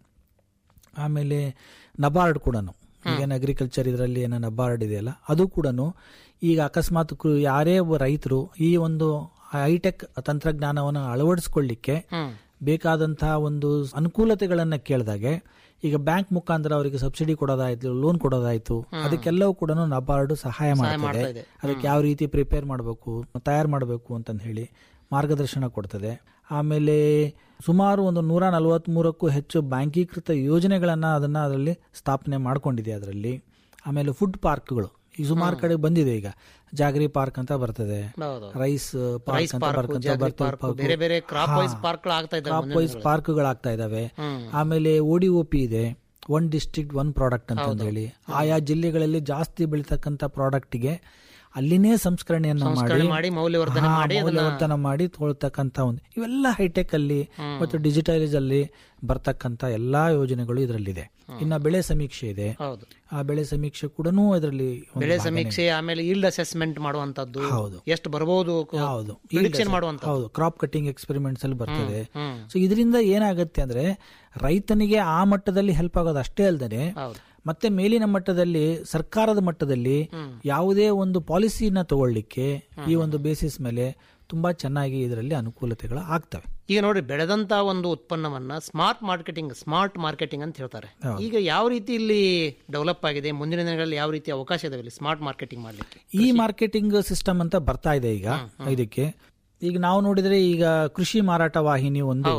ಆಮೇಲೆ ನಬಾರ್ಡ್ ಕೂಡ ಈಗೇನು ಅಗ್ರಿಕಲ್ಚರ್ ಇದರಲ್ಲಿ ಏನೋ ನಬಾರ್ಡ್ ಇದೆಯಲ್ಲ ಅದು ಕೂಡ ಈಗ ಅಕಸ್ಮಾತ್ ಕೃ- ಯಾರೇ ಒಬ್ಬ ರೈತರು ಈ ಒಂದು ಹೈಟೆಕ್ ತಂತ್ರಜ್ಞಾನವನ್ನು ಅಳವಡಿಸ್ಕೊಳ್ಳಿಕ್ಕೆ ಹ್ಮ್ ಬೇಕಾದಂತಹ ಒಂದು ಅನುಕೂಲತೆಗಳನ್ನ ಕೇಳಿದಾಗೆ ಈಗ ಬ್ಯಾಂಕ್ ಮುಖಾಂತರ ಅವರಿಗೆ ಸಬ್ಸಿಡಿ ಕೊಡೋದಾಯ್ತು ಲೋನ್ ಕೊಡೋದಾಯ್ತು ಅದಕ್ಕೆಲ್ಲವೂ ಕೂಡ ನಬಾರ್ಡ್ ಸಹಾಯ ಮಾಡ್ತದೆ ಮಾಡ್ತಾ ಇದೆ. ಅದಕ್ಕೆ ಯಾವ ರೀತಿ ಪ್ರಿಪೇರ್ ಮಾಡಬೇಕು ತಯಾರು ಮಾಡಬೇಕು ಅಂತಂದು ಹೇಳಿ ಮಾರ್ಗದರ್ಶನ ಕೊಡ್ತದೆ ಆಮೇಲೆ ಸುಮಾರು ಒಂದು ನೂರ ನಲವತ್ಮೂರಕ್ಕೂ ಹೆಚ್ಚು ಬ್ಯಾಂಕೀಕೃತ ಯೋಜನೆಗಳನ್ನ ಅದನ್ನ ಅದರಲ್ಲಿ ಸ್ಥಾಪನೆ ಮಾಡ್ಕೊಂಡಿದೆ ಅದರಲ್ಲಿ ಆಮೇಲೆ ಫುಡ್ ಪಾರ್ಕ್ಗಳು ಈ ಸುಮಾರು ಕಡೆ ಬಂದಿದೆ ಈಗ ಜಾಗರಿ ಪಾರ್ಕ್ ಅಂತ ಬರ್ತದೆ ಹೌದು ರೈಸ್ ಪಾರ್ಕ್ ರೈಸ್ ಅಂತ ಪಾರ್ಕ್ ಬರ್ಕಂತ ಜಾಗರಿ ಬರ್ತದೆ ಪಾರ್ಕ್ ಬೇರೆ ಬೇರೆ ಕ್ರಾಪ್ ವೈಸ್ ಪಾರ್ಕ್ ಆಗ್ತಾ ಇದ್ದಾವೆ ಕ್ರಾಪ್ ವೈಸ್ ಪಾರ್ಕ್ಗಳಾಗ್ತಾ ಇದಾವೆ ಆಮೇಲೆ ಓಡಿ ಪಿ ಇದೆ ಒನ್ ಡಿಸ್ಟ್ರಿಕ್ಟ್ ಒನ್ ಪ್ರಾಡಕ್ಟ್ ಅಂತ ಹೇಳಿ ಆಯಾ ಜಿಲ್ಲೆಗಳಲ್ಲಿ ಜಾಸ್ತಿ ಬೆಳೀತಕ್ಕಂಥ ಪ್ರಾಡಕ್ಟ್ಗೆ ಅಲ್ಲಿನೇ ಸಂಸ್ಕರಣೆಯನ್ನ ಸಂಸ್ಕರಣೆ ಮಾಡಿ ಮಾಡಿ ಮೌಲ್ಯವರ್ಧನೆ ಹಾ, ಮಾಡಿ ಅದನ್ನ ಮೌಲ್ಯವರ್ಧನೆ ಮಾಡಿ ತೊಗೊಳ್ತಕ್ಕಂಥ ಒಂದು ಇವೆಲ್ಲ ಹೈಟೆಕ್ ಅಲ್ಲಿ ಮತ್ತು ಡಿಜಿಟೈಸ್ ಅಲ್ಲಿ ಬರ್ತಕ್ಕಂಥ ಎಲ್ಲಾ ಯೋಜನೆಗಳು ಇದರಲ್ಲಿದೆ ಇನ್ನ ಬೆಳೆ ಸಮೀಕ್ಷೆ ಇದೆ ಹೌದು ಆ ಬೆಳೆ ಸಮೀಕ್ಷೆ ಕೂಡ ಇದರಲ್ಲಿ ಒಂದು ಬೆಳೆ ಭಾಗನೇ. ಸಮೀಕ್ಷೆ ಆಮೇಲೆ ಈಲ್ಡ್ ಅಸೆಸ್ಮೆಂಟ್ ಮಾಡುವಂತದ್ದು ಹೌದು. ಎಷ್ಟು ಬರಬಹುದು ಹೌದು ಪ್ರಿಡಿಕ್ಷನ್ ಮಾಡುವಂತ ಹೌದು ಕ್ರಾಪ್ ಕಟಿಂಗ್ ಎಕ್ಸ್ಪೆರಿಮೆಂಟ್ಸ್ ಅಲ್ಲಿ ಬರ್ತದೆ ಹ್ಮ್. ಸೊ ಇದರಿಂದ ಏನಾಗುತ್ತೆ ಅಂದ್ರೆ ರೈತನಿಗೆ ಆ ಮಟ್ಟದಲ್ಲಿ ಹೆಲ್ಪ್ ಆಗೋದು ಅಷ್ಟೇ ಅಲ್ಲದೆ ಹೌದು ಮತ್ತೆ ಮೇಲಿನ ಮಟ್ಟದಲ್ಲಿ ಸರ್ಕಾರದ ಮಟ್ಟದಲ್ಲಿ ಯಾವುದೇ ಒಂದು ಪಾಲಿಸಿನ ತಗೊಳ್ಳಿಕ್ಕೆ ಈ ಒಂದು ಬೇಸಿಸ್ ಮೇಲೆ ತುಂಬಾ ಚೆನ್ನಾಗಿ ಇದರಲ್ಲಿ ಅನುಕೂಲತೆಗಳು ಆಗ್ತವೆ ಈಗ ನೋಡಿ ಬೆಳೆದಂತ ಒಂದು ಉತ್ಪನ್ನವನ್ನ ಸ್ಮಾರ್ಟ್ ಮಾರ್ಕೆಟಿಂಗ್ ಸ್ಮಾರ್ಟ್ ಮಾರ್ಕೆಟಿಂಗ್ ಅಂತ ಹೇಳ್ತಾರೆ ಈಗ ಯಾವ ರೀತಿ ಇಲ್ಲಿ ಡೆವಲಪ್ ಆಗಿದೆ ಮುಂದಿನ ದಿನಗಳಲ್ಲಿ ಯಾವ ರೀತಿ ಅವಕಾಶ ಇದಾವೆ ಇಲ್ಲಿ ಸ್ಮಾರ್ಟ್ ಮಾರ್ಕೆಟಿಂಗ್ ಮಾಡ್ಲಿಕ್ಕೆ ಈ ಮಾರ್ಕೆಟಿಂಗ್ ಸಿಸ್ಟಮ್ ಅಂತ ಬರ್ತಾ ಇದೆ ಈಗ ಇದಕ್ಕೆ ಈಗ ನಾವು ನೋಡಿದ್ರೆ ಈಗ ಕೃಷಿ ಮಾರಾಟ ವಾಹಿನಿ ಒಂದು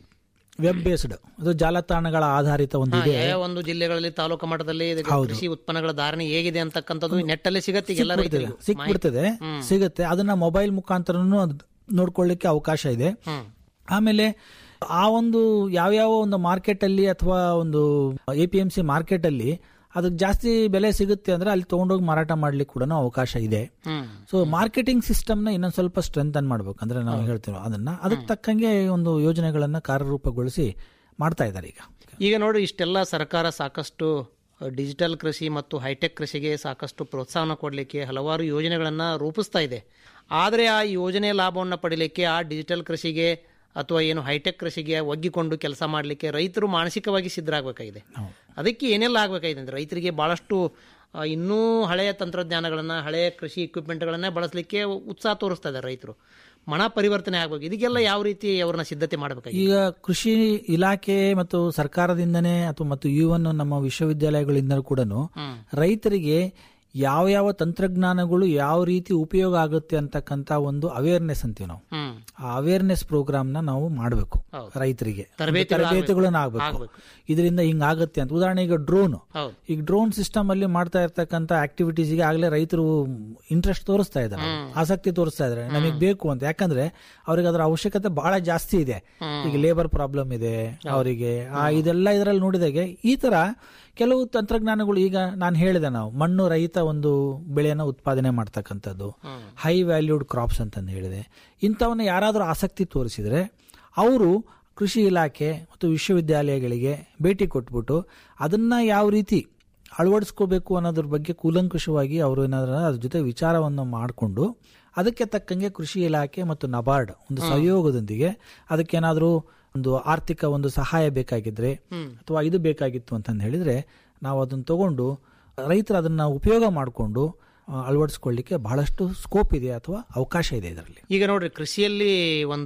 ವೆಬ್ ಬೇಸ್ಡ್ ಅದು ಜಾಲತಾಣಗಳ ಆಧಾರಿತ ಒಂದು ಇದೆ ಯಾವ ಒಂದು ಜಿಲ್ಲೆಗಳಲ್ಲಿ ತಾಲೂಕು ಮಟ್ಟದಲ್ಲಿ ಇದಕ್ಕೆ ಕೃಷಿ ಉತ್ಪನ್ನಗಳ ಧಾರಣೆ ಹೇಗಿದೆ ಅಂತಕ್ಕಂಥದ್ದು ನೆಟ್ ಅಲ್ಲಿ ಸಿಗತ್ತೆ ಈಗ ಎಲ್ಲ ಸಿಕ್ಬಿಡ್ತದೆ ರೈತರಿಗೂ ಸಿಕ್ಬಿಡ್ತದೆ ಸಿಗುತ್ತೆ ಅದನ್ನ ಮೊಬೈಲ್ ಮುಖಾಂತರನು ಅದ್ ನೋಡ್ಕೊಳ್ಳಿಕ್ಕೆ ಅವಕಾಶ ಇದೆ ಹ್ಮ್. ಆಮೇಲೆ ಆ ಒಂದು ಯಾವ್ಯಾವ ಒಂದು ಮಾರ್ಕೆಟ್ ಅಲ್ಲಿ ಅಥವಾ ಒಂದು A P M C market ಅಲ್ಲಿ ಅದಕ್ಕೆ ಜಾಸ್ತಿ ಬೆಲೆ ಸಿಗುತ್ತೆ ಅಂದ್ರೆ ಅಲ್ಲಿ ತಗೊಂಡೋಗಿ ಮಾರಾಟ ಮಾಡ್ಲಿಕ್ಕೆ ಕೂಡ ಅವಕಾಶ ಇದೆ ಹ್ಮ್ ಸೊ ಮಾರ್ಕೆಟಿಂಗ್ ಸಿಸ್ಟಮ್ ನ ಇನ್ನೊಂದ್ ಸ್ವಲ್ಪ ಸ್ಟ್ರೆಂಥನ್ ಮಾಡ್ಬೇಕು ಅಂದ್ರೆ ನಾವು ಹೇಳ್ತೀವಿ ಅದನ್ನ ಅದಕ್ಕೆ ತಕ್ಕಂಗೆ ಒಂದು ಯೋಜನೆಗಳನ್ನ ಕಾರ್ಯರೂಪಗೊಳಿಸಿ ಮಾಡ್ತಾ ಇದ್ದಾರೆ ಈಗ ಈಗ ನೋಡಿ ಇಷ್ಟೆಲ್ಲ ಸರ್ಕಾರ ಸಾಕಷ್ಟು ಡಿಜಿಟಲ್ ಕೃಷಿ ಮತ್ತು ಹೈಟೆಕ್ ಕೃಷಿಗೆ ಸಾಕಷ್ಟು ಪ್ರೋತ್ಸಾಹನ ಕೊಡಲಿಕ್ಕೆ ಹಲವಾರು ಯೋಜನೆಗಳನ್ನು ರೂಪಿಸ್ತಾ ಇದೆ ಆದರೆ ಆ ಯೋಜನೆ ಲಾಭವನ್ನು ಪಡಿಲಿಕ್ಕೆ ಆ ಡಿಜಿಟಲ್ ಕೃಷಿಗೆ ಅಥವಾ ಏನು ಹೈಟೆಕ್ ಕೃಷಿಗೆ ಒಗ್ಗಿಕೊಂಡು ಕೆಲಸ ಮಾಡಲಿಕ್ಕೆ ರೈತರು ಮಾನಸಿಕವಾಗಿ ಸಿದ್ಧರಾಗಬೇಕಾಗಿದೆ ಅದಕ್ಕೆ ಏನೆಲ್ಲ ಆಗಬೇಕಾಗಿದೆ ಅಂದರೆ ರೈತರಿಗೆ ಭಾಳಷ್ಟು ಆ, ಇನ್ನೂ ಹಳೆಯ ತಂತ್ರಜ್ಞಾನಗಳನ್ನು ಹಳೆಯ ಕೃಷಿ ಇಕ್ವಿಪ್ಮೆಂಟ್ಗಳನ್ನೇ ಬಳಸಲಿಕ್ಕೆ ಉತ್ಸಾಹ ತೋರಿಸ್ತಾ ಇದ್ದಾರೆ ರೈತರು ಮನ ಪರಿವರ್ತನೆ ಆಗಬೇಕು ಇದಕ್ಕೆಲ್ಲ ಯಾವ ರೀತಿ ಅವ್ರನ್ನ ಸಿದ್ಧತೆ ಮಾಡಬೇಕಾಗಿದೆ ಈಗ ಕೃಷಿ ಇಲಾಖೆ ಮತ್ತು ಸರ್ಕಾರದಿಂದನೇ ಅಥವಾ ಮತ್ತು ಇವನ್ ನಮ್ಮ ವಿಶ್ವವಿದ್ಯಾಲಯಗಳಿಂದ ಕೂಡ ರೈತರಿಗೆ ಯಾವ ಯಾವ ತಂತ್ರಜ್ಞಾನಗಳು ಯಾವ ರೀತಿ ಉಪಯೋಗ ಆಗುತ್ತೆ ಅಂತಕ್ಕಂತ ಒಂದು ಅವೇರ್ನೆಸ್ ಅಂತೀವಿ ನಾವು ಹ್ಮ್ ಆ ಅವೇರ್ನೆಸ್ ಪ್ರೋಗ್ರಾಮ್ ನ ನಾವು ಮಾಡಬೇಕು ಹೌದು. ರೈತರಿಗೆ ತರಬೇತಿಗಳು ತರಬೇತಿಗಳನ್ನ ಆಗ್ಬೇಕು ಆಗ್ಬೇಕು. ಇದರಿಂದ ಹಿಂಗ್ ಆಗತ್ತೆ ಅಂತ ಉದಾಹರಣೆ ಈಗ ಡ್ರೋನ್ ಹೌದು ಈಗ ಡ್ರೋನ್ ಸಿಸ್ಟಮ್ ಅಲ್ಲಿ ಮಾಡ್ತಾ ಇರ್ತಕ್ಕಂಥ ಆಕ್ಟಿವಿಟೀಸ್ ಗೆ ಆಗ್ಲೇ ರೈತರು ಇಂಟ್ರೆಸ್ಟ್ ತೋರಿಸ್ತಾ ಇದ್ದಾರೆ ಆಸಕ್ತಿ ತೋರಿಸ್ತಾ ಇದ್ದಾರೆ ನಮಗೆ ಬೇಕು ಅಂತ ಯಾಕಂದ್ರೆ ಅವ್ರಿಗೆ ಅದರ ಅವಶ್ಯಕತೆ ಬಹಳ ಜಾಸ್ತಿ ಇದೆ ಈಗ ಲೇಬರ್ ಪ್ರಾಬ್ಲಮ್ ಇದೆ ಅವರಿಗೆ ಆ ಇದೆಲ್ಲ ಇದರಲ್ಲಿ ನೋಡಿದಾಗೆ ಈ ತರ ಕೆಲವು ತಂತ್ರಜ್ಞಾನಗಳು ಈಗ ನಾನು ಹೇಳಿದೆ ನಾವು ಮಣ್ಣು ರಹಿತ ಒಂದು ಬೆಳೆಯನ್ನು ಉತ್ಪಾದನೆ ಮಾಡ್ತಕ್ಕಂಥದ್ದು ಹೈ ವ್ಯಾಲ್ಯೂಡ್ ಕ್ರಾಪ್ಸ್ ಅಂತಂದು ಹೇಳಿದೆ ಇಂಥವನ್ನ ಯಾರಾದರೂ ಆಸಕ್ತಿ ತೋರಿಸಿದ್ರೆ ಅವರು ಕೃಷಿ ಇಲಾಖೆ ಮತ್ತು ವಿಶ್ವವಿದ್ಯಾಲಯಗಳಿಗೆ ಭೇಟಿ ಕೊಟ್ಬಿಟ್ಟು ಅದನ್ನ ಯಾವ ರೀತಿ ಅಳವಡಿಸ್ಕೋಬೇಕು ಅನ್ನೋದ್ರ ಬಗ್ಗೆ ಕೂಲಂಕುಷವಾಗಿ ಅವರು ಏನಾದ್ರು ಅದ್ರ ಜೊತೆ ವಿಚಾರವನ್ನು ಮಾಡಿಕೊಂಡು ಅದಕ್ಕೆ ತಕ್ಕಂಗೆ ಕೃಷಿ ಇಲಾಖೆ ಮತ್ತು ನಬಾರ್ಡ್ ಒಂದು ಸಹಯೋಗದೊಂದಿಗೆ ಅದಕ್ಕೇನಾದರೂ ಒಂದು ಆರ್ಥಿಕ ಒಂದು ಸಹಾಯ ಬೇಕಾಗಿದ್ರೆ ಅಥವಾ ಇದು ಬೇಕಾಗಿತ್ತು ಅಂತಂದು ಹೇಳಿದ್ರೆ ನಾವು ಅದನ್ನು ತಗೊಂಡು ರೈತರು ಅದನ್ನ ಉಪಯೋಗ ಮಾಡಿಕೊಂಡು ಅಳವಡಿಸ್ಕೊಳ್ಳಿಕ್ಕೆ ಬಹಳಷ್ಟು ಸ್ಕೋಪ್ ಇದೆ ಅಥವಾ ಅವಕಾಶ ಇದೆ ಇದರಲ್ಲಿ ಈಗ ನೋಡ್ರಿ ಕೃಷಿಯಲ್ಲಿ ಒಂದು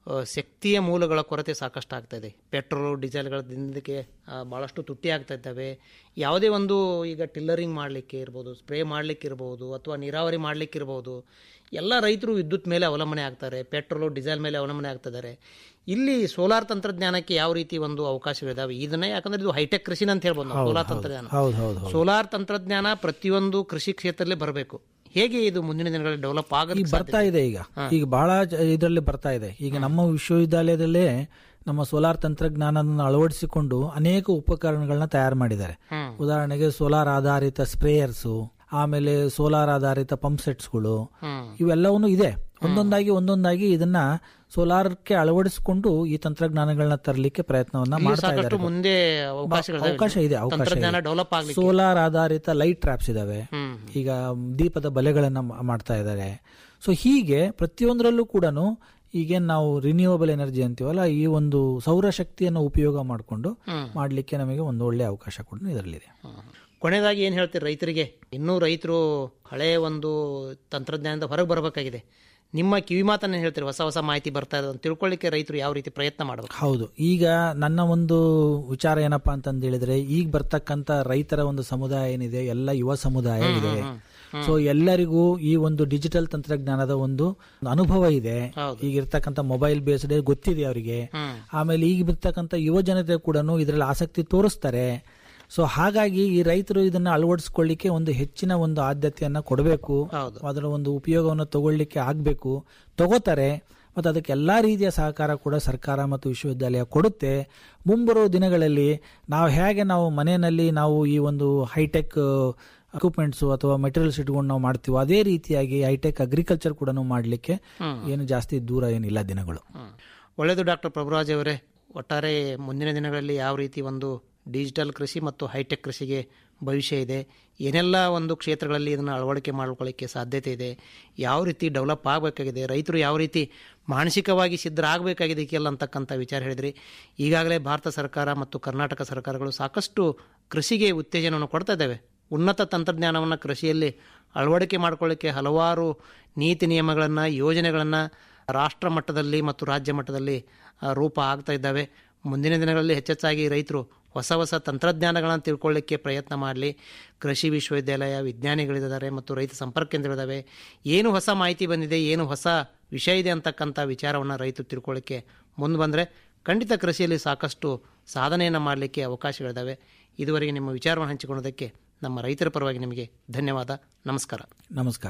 ಆ, ಶಕ್ತಿಯ ಮೂಲಗಳ ಕೊರತೆ ಸಾಕಷ್ಟು ಆಗ್ತಾ ಇದೆ ಪೆಟ್ರೋಲ್ ಡೀಸೆಲ್ಗಳ ದಿನಕ್ಕೆ ಆ, ಭಾಳಷ್ಟು ತುಟ್ಟಿ ಆಗ್ತಾ ಇದ್ದಾವೆ ಯಾವುದೇ ಒಂದು ಈಗ ಟಿಲ್ಲರಿಂಗ್ ಮಾಡಲಿಕ್ಕೆ ಇರ್ಬೋದು ಸ್ಪ್ರೇ ಮಾಡಲಿಕ್ಕೆ ಇರ್ಬೋದು ಅಥವಾ ನೀರಾವರಿ ಮಾಡಲಿಕ್ಕೆ ಇರ್ಬೋದು ಎಲ್ಲ ರೈತರು ವಿದ್ಯುತ್ ಮೇಲೆ ಅವಲಂಬನೆ ಆಗ್ತಾರೆ ಪೆಟ್ರೋಲು ಡೀಸೆಲ್ ಮೇಲೆ ಅವಲಂಬನೆ ಆಗ್ತಿದ್ದಾರೆ ಇಲ್ಲಿ ಸೋಲಾರ್ ತಂತ್ರಜ್ಞಾನಕ್ಕೆ ಯಾವ ರೀತಿ ಒಂದು ಅವಕಾಶಗಳಿದಾವೆ ಇದನ್ನೇ ಯಾಕಂದ್ರೆ ಇದು ಹೈಟೆಕ್ ಕೃಷಿ ಅಂತ ಹೇಳ್ಬೋದು ನಾವು, ಹೌದು, ಸೋಲಾರ್ ಹೌದು. ತಂತ್ರಜ್ಞಾನ ಹೌದು, ಹೌದು, ಹೌದು. ಸೋಲಾರ್ ತಂತ್ರಜ್ಞಾನ ಪ್ರತಿಯೊಂದು ಕೃಷಿ ಕ್ಷೇತ್ರದಲ್ಲಿ ಬರಬೇಕು ಹೇಗೆ ಇದು ಮುಂದಿನ ದಿನಗಳಲ್ಲಿ ಡೆವಲಪ್ ಈಗ ಆಗುತ್ತೆ ಬರ್ತಾ ಇದೆ ಈಗ ಈಗ ಬಹಳ ಇದರಲ್ಲಿ ಬರ್ತಾ ಇದೆ ಈಗ ನಮ್ಮ ವಿಶ್ವವಿದ್ಯಾಲಯದಲ್ಲೇ ನಮ್ಮ ಸೋಲಾರ್ ತಂತ್ರಜ್ಞಾನವನ್ನು ಅಳವಡಿಸಿಕೊಂಡು ಅನೇಕ ಉಪಕರಣಗಳನ್ನ ತಯಾರು ಮಾಡಿದ್ದಾರೆ ಹ್ಮ್. ಉದಾಹರಣೆಗೆ ಸೋಲಾರ್ ಆಧಾರಿತ ಸ್ಪ್ರೇಯರ್ಸು ಆಮೇಲೆ ಸೋಲಾರ್ ಆಧಾರಿತ ಪಂಪ್ ಸೆಟ್ಸ್ಗಳು ಹ್ಮ್. ಇವೆಲ್ಲವೂ ಇದೆ ಒಂದೊಂದಾಗಿ ಒಂದೊಂದಾಗಿ ಇದನ್ನ ಸೋಲಾರ್ಗೆ ಅಳವಡಿಸಿಕೊಂಡು ಈ ತಂತ್ರಜ್ಞಾನಗಳನ್ನ ತರಲಿಕ್ಕೆ ಪ್ರಯತ್ನವನ್ನ ಇಲ್ಲಿ ಮಾಡ್ತಾ ಸಾಕಷ್ಟು ಇದ್ದಾರೆ ಮುಂದೆ ಅವಕಾಶಗಳಿದಾವೆ. ಅವಕಾಶ ಇದೆ ಅವಕಾಶ ತಂತ್ರಜ್ಞಾನ ಇದೆ. ಡೆವಲಪ್ ಆಗ್ಲಿಕ್ಕೆ ಸೋಲಾರ್ ಆಧಾರಿತ ಲೈಟ್ ಟ್ರಾಪ್ಸ್ ಇದಾವೆ ಹ್ಮ್. ಈಗ ದೀಪದ ಬಲೆಗಳನ್ನ ಮಾ- ಮಾಡ್ತಾ ಇದ್ದಾರೆ ಸೊ ಹೀಗೆ ಪ್ರತಿಯೊಂದರಲ್ಲೂ ಕೂಡ ಈಗೇನ್ ನಾವು ರಿನ್ಯೂವಬಲ್ ಎನರ್ಜಿ ಅಂತೀವಲ್ಲ ಈ ಒಂದು ಸೌರಶಕ್ತಿಯನ್ನು ಉಪಯೋಗ ಮಾಡಿಕೊಂಡು ಹ್ಮ್. ಮಾಡಲಿಕ್ಕೆ ನಮಗೆ ಒಂದು ಒಳ್ಳೆ ಅವಕಾಶ ಕೂಡ ಇದರಲ್ಲಿದೆ ಕೊನೆಯದಾಗಿ ಏನು ಹೇಳ್ತೀರಿ ರೈತರಿಗೆ ಇನ್ನೂ ರೈತರು ಹಳೆಯ ಒಂದು ತಂತ್ರಜ್ಞಾನದಿಂದ ಹೊರಗೆ ಬರಬೇಕಾಗಿದೆ ನಿಮ್ಮ ಕಿವಿ ಮಾತನ್ನ ಹೇಳ್ತೀರಿ ಹೊಸ ಹೊಸ ಮಾಹಿತಿ ಬರ್ತಾ ಇದೆ ಅಂತ ತಿಳ್ಕೊಳ್ಳಿಕ್ಕೆ ರೈತರು ಯಾವ ರೀತಿ ಪ್ರಯತ್ನ ಮಾಡಬೇಕು ಹೌದು ಈಗ ನನ್ನ ಒಂದು ವಿಚಾರ ಏನಪ್ಪಾ ಅಂತಂದು ಹೇಳಿದ್ರೆ ಈಗ ಬರ್ತಕ್ಕಂತ ರೈತರ ಒಂದು ಸಮುದಾಯ ಏನಿದೆ ಎಲ್ಲ ಯುವ ಸಮುದಾಯ ಇದೆ ಸೊ ಎಲ್ಲರಿಗೂ ಈ ಒಂದು ಡಿಜಿಟಲ್ ತಂತ್ರಜ್ಞಾನದ ಒಂದು ಅನುಭವ ಇದೆ ಈಗ ಇರ್ತಕ್ಕಂಥ ಮೊಬೈಲ್ ಬೇಸ್ಡ್ ಗೊತ್ತಿದೆ ಅವರಿಗೆ ಆಮೇಲೆ ಈಗ ಬರ್ತಕ್ಕಂಥ ಯುವ ಜನತೆ ಕೂಡ ಇದರಲ್ಲಿ ಆಸಕ್ತಿ ತೋರಿಸ್ತಾರೆ ಸೊ ಹಾಗಾಗಿ ಈ ರೈತರು ಇದನ್ನ ಅಳವಡಿಸ್ಕೊಳ್ಳಿಕ್ಕೆ ಒಂದು ಹೆಚ್ಚಿನ ಒಂದು ಆದ್ಯತೆಯನ್ನ ಕೊಡಬೇಕು ಅದರ ಒಂದು ಉಪಯೋಗವನ್ನು ತಗೊಳ್ಳಿಕ್ಕೆ ಆಗ್ಬೇಕು ತಗೋತಾರೆ ಮತ್ತು ಅದಕ್ಕೆ ಎಲ್ಲಾ ರೀತಿಯ ಸಹಕಾರ ಕೂಡ ಸರ್ಕಾರ ಮತ್ತು ವಿಶ್ವವಿದ್ಯಾಲಯ ಕೊಡುತ್ತೆ ಮುಂಬರುವ ದಿನಗಳಲ್ಲಿ ನಾವು ಹೇಗೆ ನಾವು ಮನೆಯಲ್ಲಿ ನಾವು ಈ ಒಂದು ಹೈಟೆಕ್ ಅಕ್ವಿಪ್ಮೆಂಟ್ಸು ಅಥವಾ ಮೆಟೀರಿಯಲ್ಸ್ ಇಟ್ಕೊಂಡು ನಾವು ಮಾಡ್ತೀವೋ ಅದೇ ರೀತಿಯಾಗಿ ಹೈಟೆಕ್ ಅಗ್ರಿಕಲ್ಚರ್ ಕೂಡ ಮಾಡಲಿಕ್ಕೆ ಹ್ಮ್. ಏನು ಜಾಸ್ತಿ ದೂರ ಏನಿಲ್ಲ ದಿನಗಳು ಒಳ್ಳೆಯದು ಡಾಕ್ಟರ್ ಪ್ರಭುರಾಜ್ ಅವರೇ ಒಟ್ಟಾರೆ ಮುಂದಿನ ದಿನಗಳಲ್ಲಿ ಯಾವ ರೀತಿ ಒಂದು ಡಿಜಿಟಲ್ ಕೃಷಿ ಮತ್ತು ಹೈಟೆಕ್ ಕೃಷಿಗೆ ಭವಿಷ್ಯ ಇದೆ ಏನೆಲ್ಲ ಒಂದು ಕ್ಷೇತ್ರಗಳಲ್ಲಿ ಇದನ್ನು ಅಳವಡಿಕೆ ಮಾಡ್ಕೊಳ್ಳಿಕ್ಕೆ ಸಾಧ್ಯತೆ ಇದೆ ಯಾವ ರೀತಿ ಡೆವಲಪ್ ಆಗಬೇಕಾಗಿದೆ ರೈತರು ಯಾವ ರೀತಿ ಮಾನಸಿಕವಾಗಿ ಸಿದ್ಧರಾಗಬೇಕಾಗಿದೆ ಇದಕ್ಕೆಲ್ಲ ಅಂತಕ್ಕಂಥ ವಿಚಾರ ಹೇಳಿದ್ರಿ ಈಗಾಗಲೇ ಭಾರತ ಸರ್ಕಾರ ಮತ್ತು ಕರ್ನಾಟಕ ಸರ್ಕಾರಗಳು ಸಾಕಷ್ಟು ಕೃಷಿಗೆ ಉತ್ತೇಜನವನ್ನು ಕೊಡ್ತಾ ಇದ್ದಾವೆ ಉನ್ನತ ತಂತ್ರಜ್ಞಾನವನ್ನು ಕೃಷಿಯಲ್ಲಿ ಅಳವಡಿಕೆ ಮಾಡ್ಕೊಳ್ಳಿಕ್ಕೆ ಹಲವಾರು ನೀತಿ ನಿಯಮಗಳನ್ನು ಯೋಜನೆಗಳನ್ನು ರಾಷ್ಟ್ರ ಮಟ್ಟದಲ್ಲಿ ಮತ್ತು ರಾಜ್ಯ ಮಟ್ಟದಲ್ಲಿ ಆ, ರೂಪ ಆಗ್ತಾ ಇದ್ದಾವೆ ಮುಂದಿನ ದಿನಗಳಲ್ಲಿ ಹೆಚ್ಚೆಚ್ಚಾಗಿ ರೈತರು ಹೊಸ ಹೊಸ ತಂತ್ರಜ್ಞಾನಗಳನ್ನು ತಿಳ್ಕೊಳ್ಳಿಕ್ಕೆ ಪ್ರಯತ್ನ ಮಾಡಲಿ ಕೃಷಿ ವಿಶ್ವವಿದ್ಯಾಲಯ ವಿಜ್ಞಾನಿಗಳಿದ್ದಾರೆ ಮತ್ತು ರೈತ ಸಂಪರ್ಕ ಕೇಂದ್ರಗಳಿದ್ದಾವೆ ಏನು ಹೊಸ ಮಾಹಿತಿ ಬಂದಿದೆ ಏನು ಹೊಸ ವಿಷಯ ಇದೆ ಅಂತಕ್ಕಂಥ ವಿಚಾರವನ್ನು ರೈತರು ತಿಳ್ಕೊಳ್ಳಿಕ್ಕೆ ಮುಂದೆ ಬಂದರೆ ಖಂಡಿತ ಕೃಷಿಯಲ್ಲಿ ಸಾಕಷ್ಟು ಸಾಧನೆಯನ್ನು ಮಾಡಲಿಕ್ಕೆ ಅವಕಾಶಗಳಿದ್ದಾವೆ ಇದುವರೆಗೆ ನಿಮ್ಮ ವಿಚಾರವನ್ನು ಹಂಚಿಕೊಳ್ಳೋದಕ್ಕೆ ನಮ್ಮ ರೈತರ ಪರವಾಗಿ ನಿಮಗೆ ಧನ್ಯವಾದ ನಮಸ್ಕಾರ ನಮಸ್ಕಾರ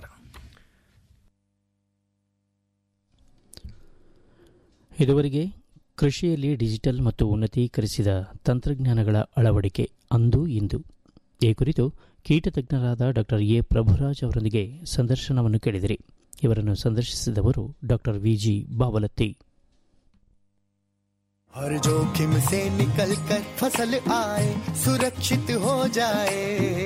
ಇದುವರೆಗೆ ಕೃಷಿಯಲ್ಲಿ ಡಿಜಿಟಲ್ ಮತ್ತು ಉನ್ನತೀಕರಿಸಿದ ತಂತ್ರಜ್ಞಾನಗಳ ಅಳವಡಿಕೆ ಅಂದು ಇಂದು ಈ ಕುರಿತು ಕೀಟ ತಜ್ಞರಾದ ಡಾಕ್ಟರ್ ಎ ಪ್ರಭುರಾಜ್ ಅವರೊಂದಿಗೆ ಸಂದರ್ಶನವನ್ನು ಕೇಳಿದಿರಿ ಇವರನ್ನು ಸಂದರ್ಶಿಸಿದವರು ಡಾಕ್ಟರ್ ವಿಜಿ ಬಾವಲತ್ತಿ हर जोखिम से निकल कर फसल आए सुरक्षित हो जाए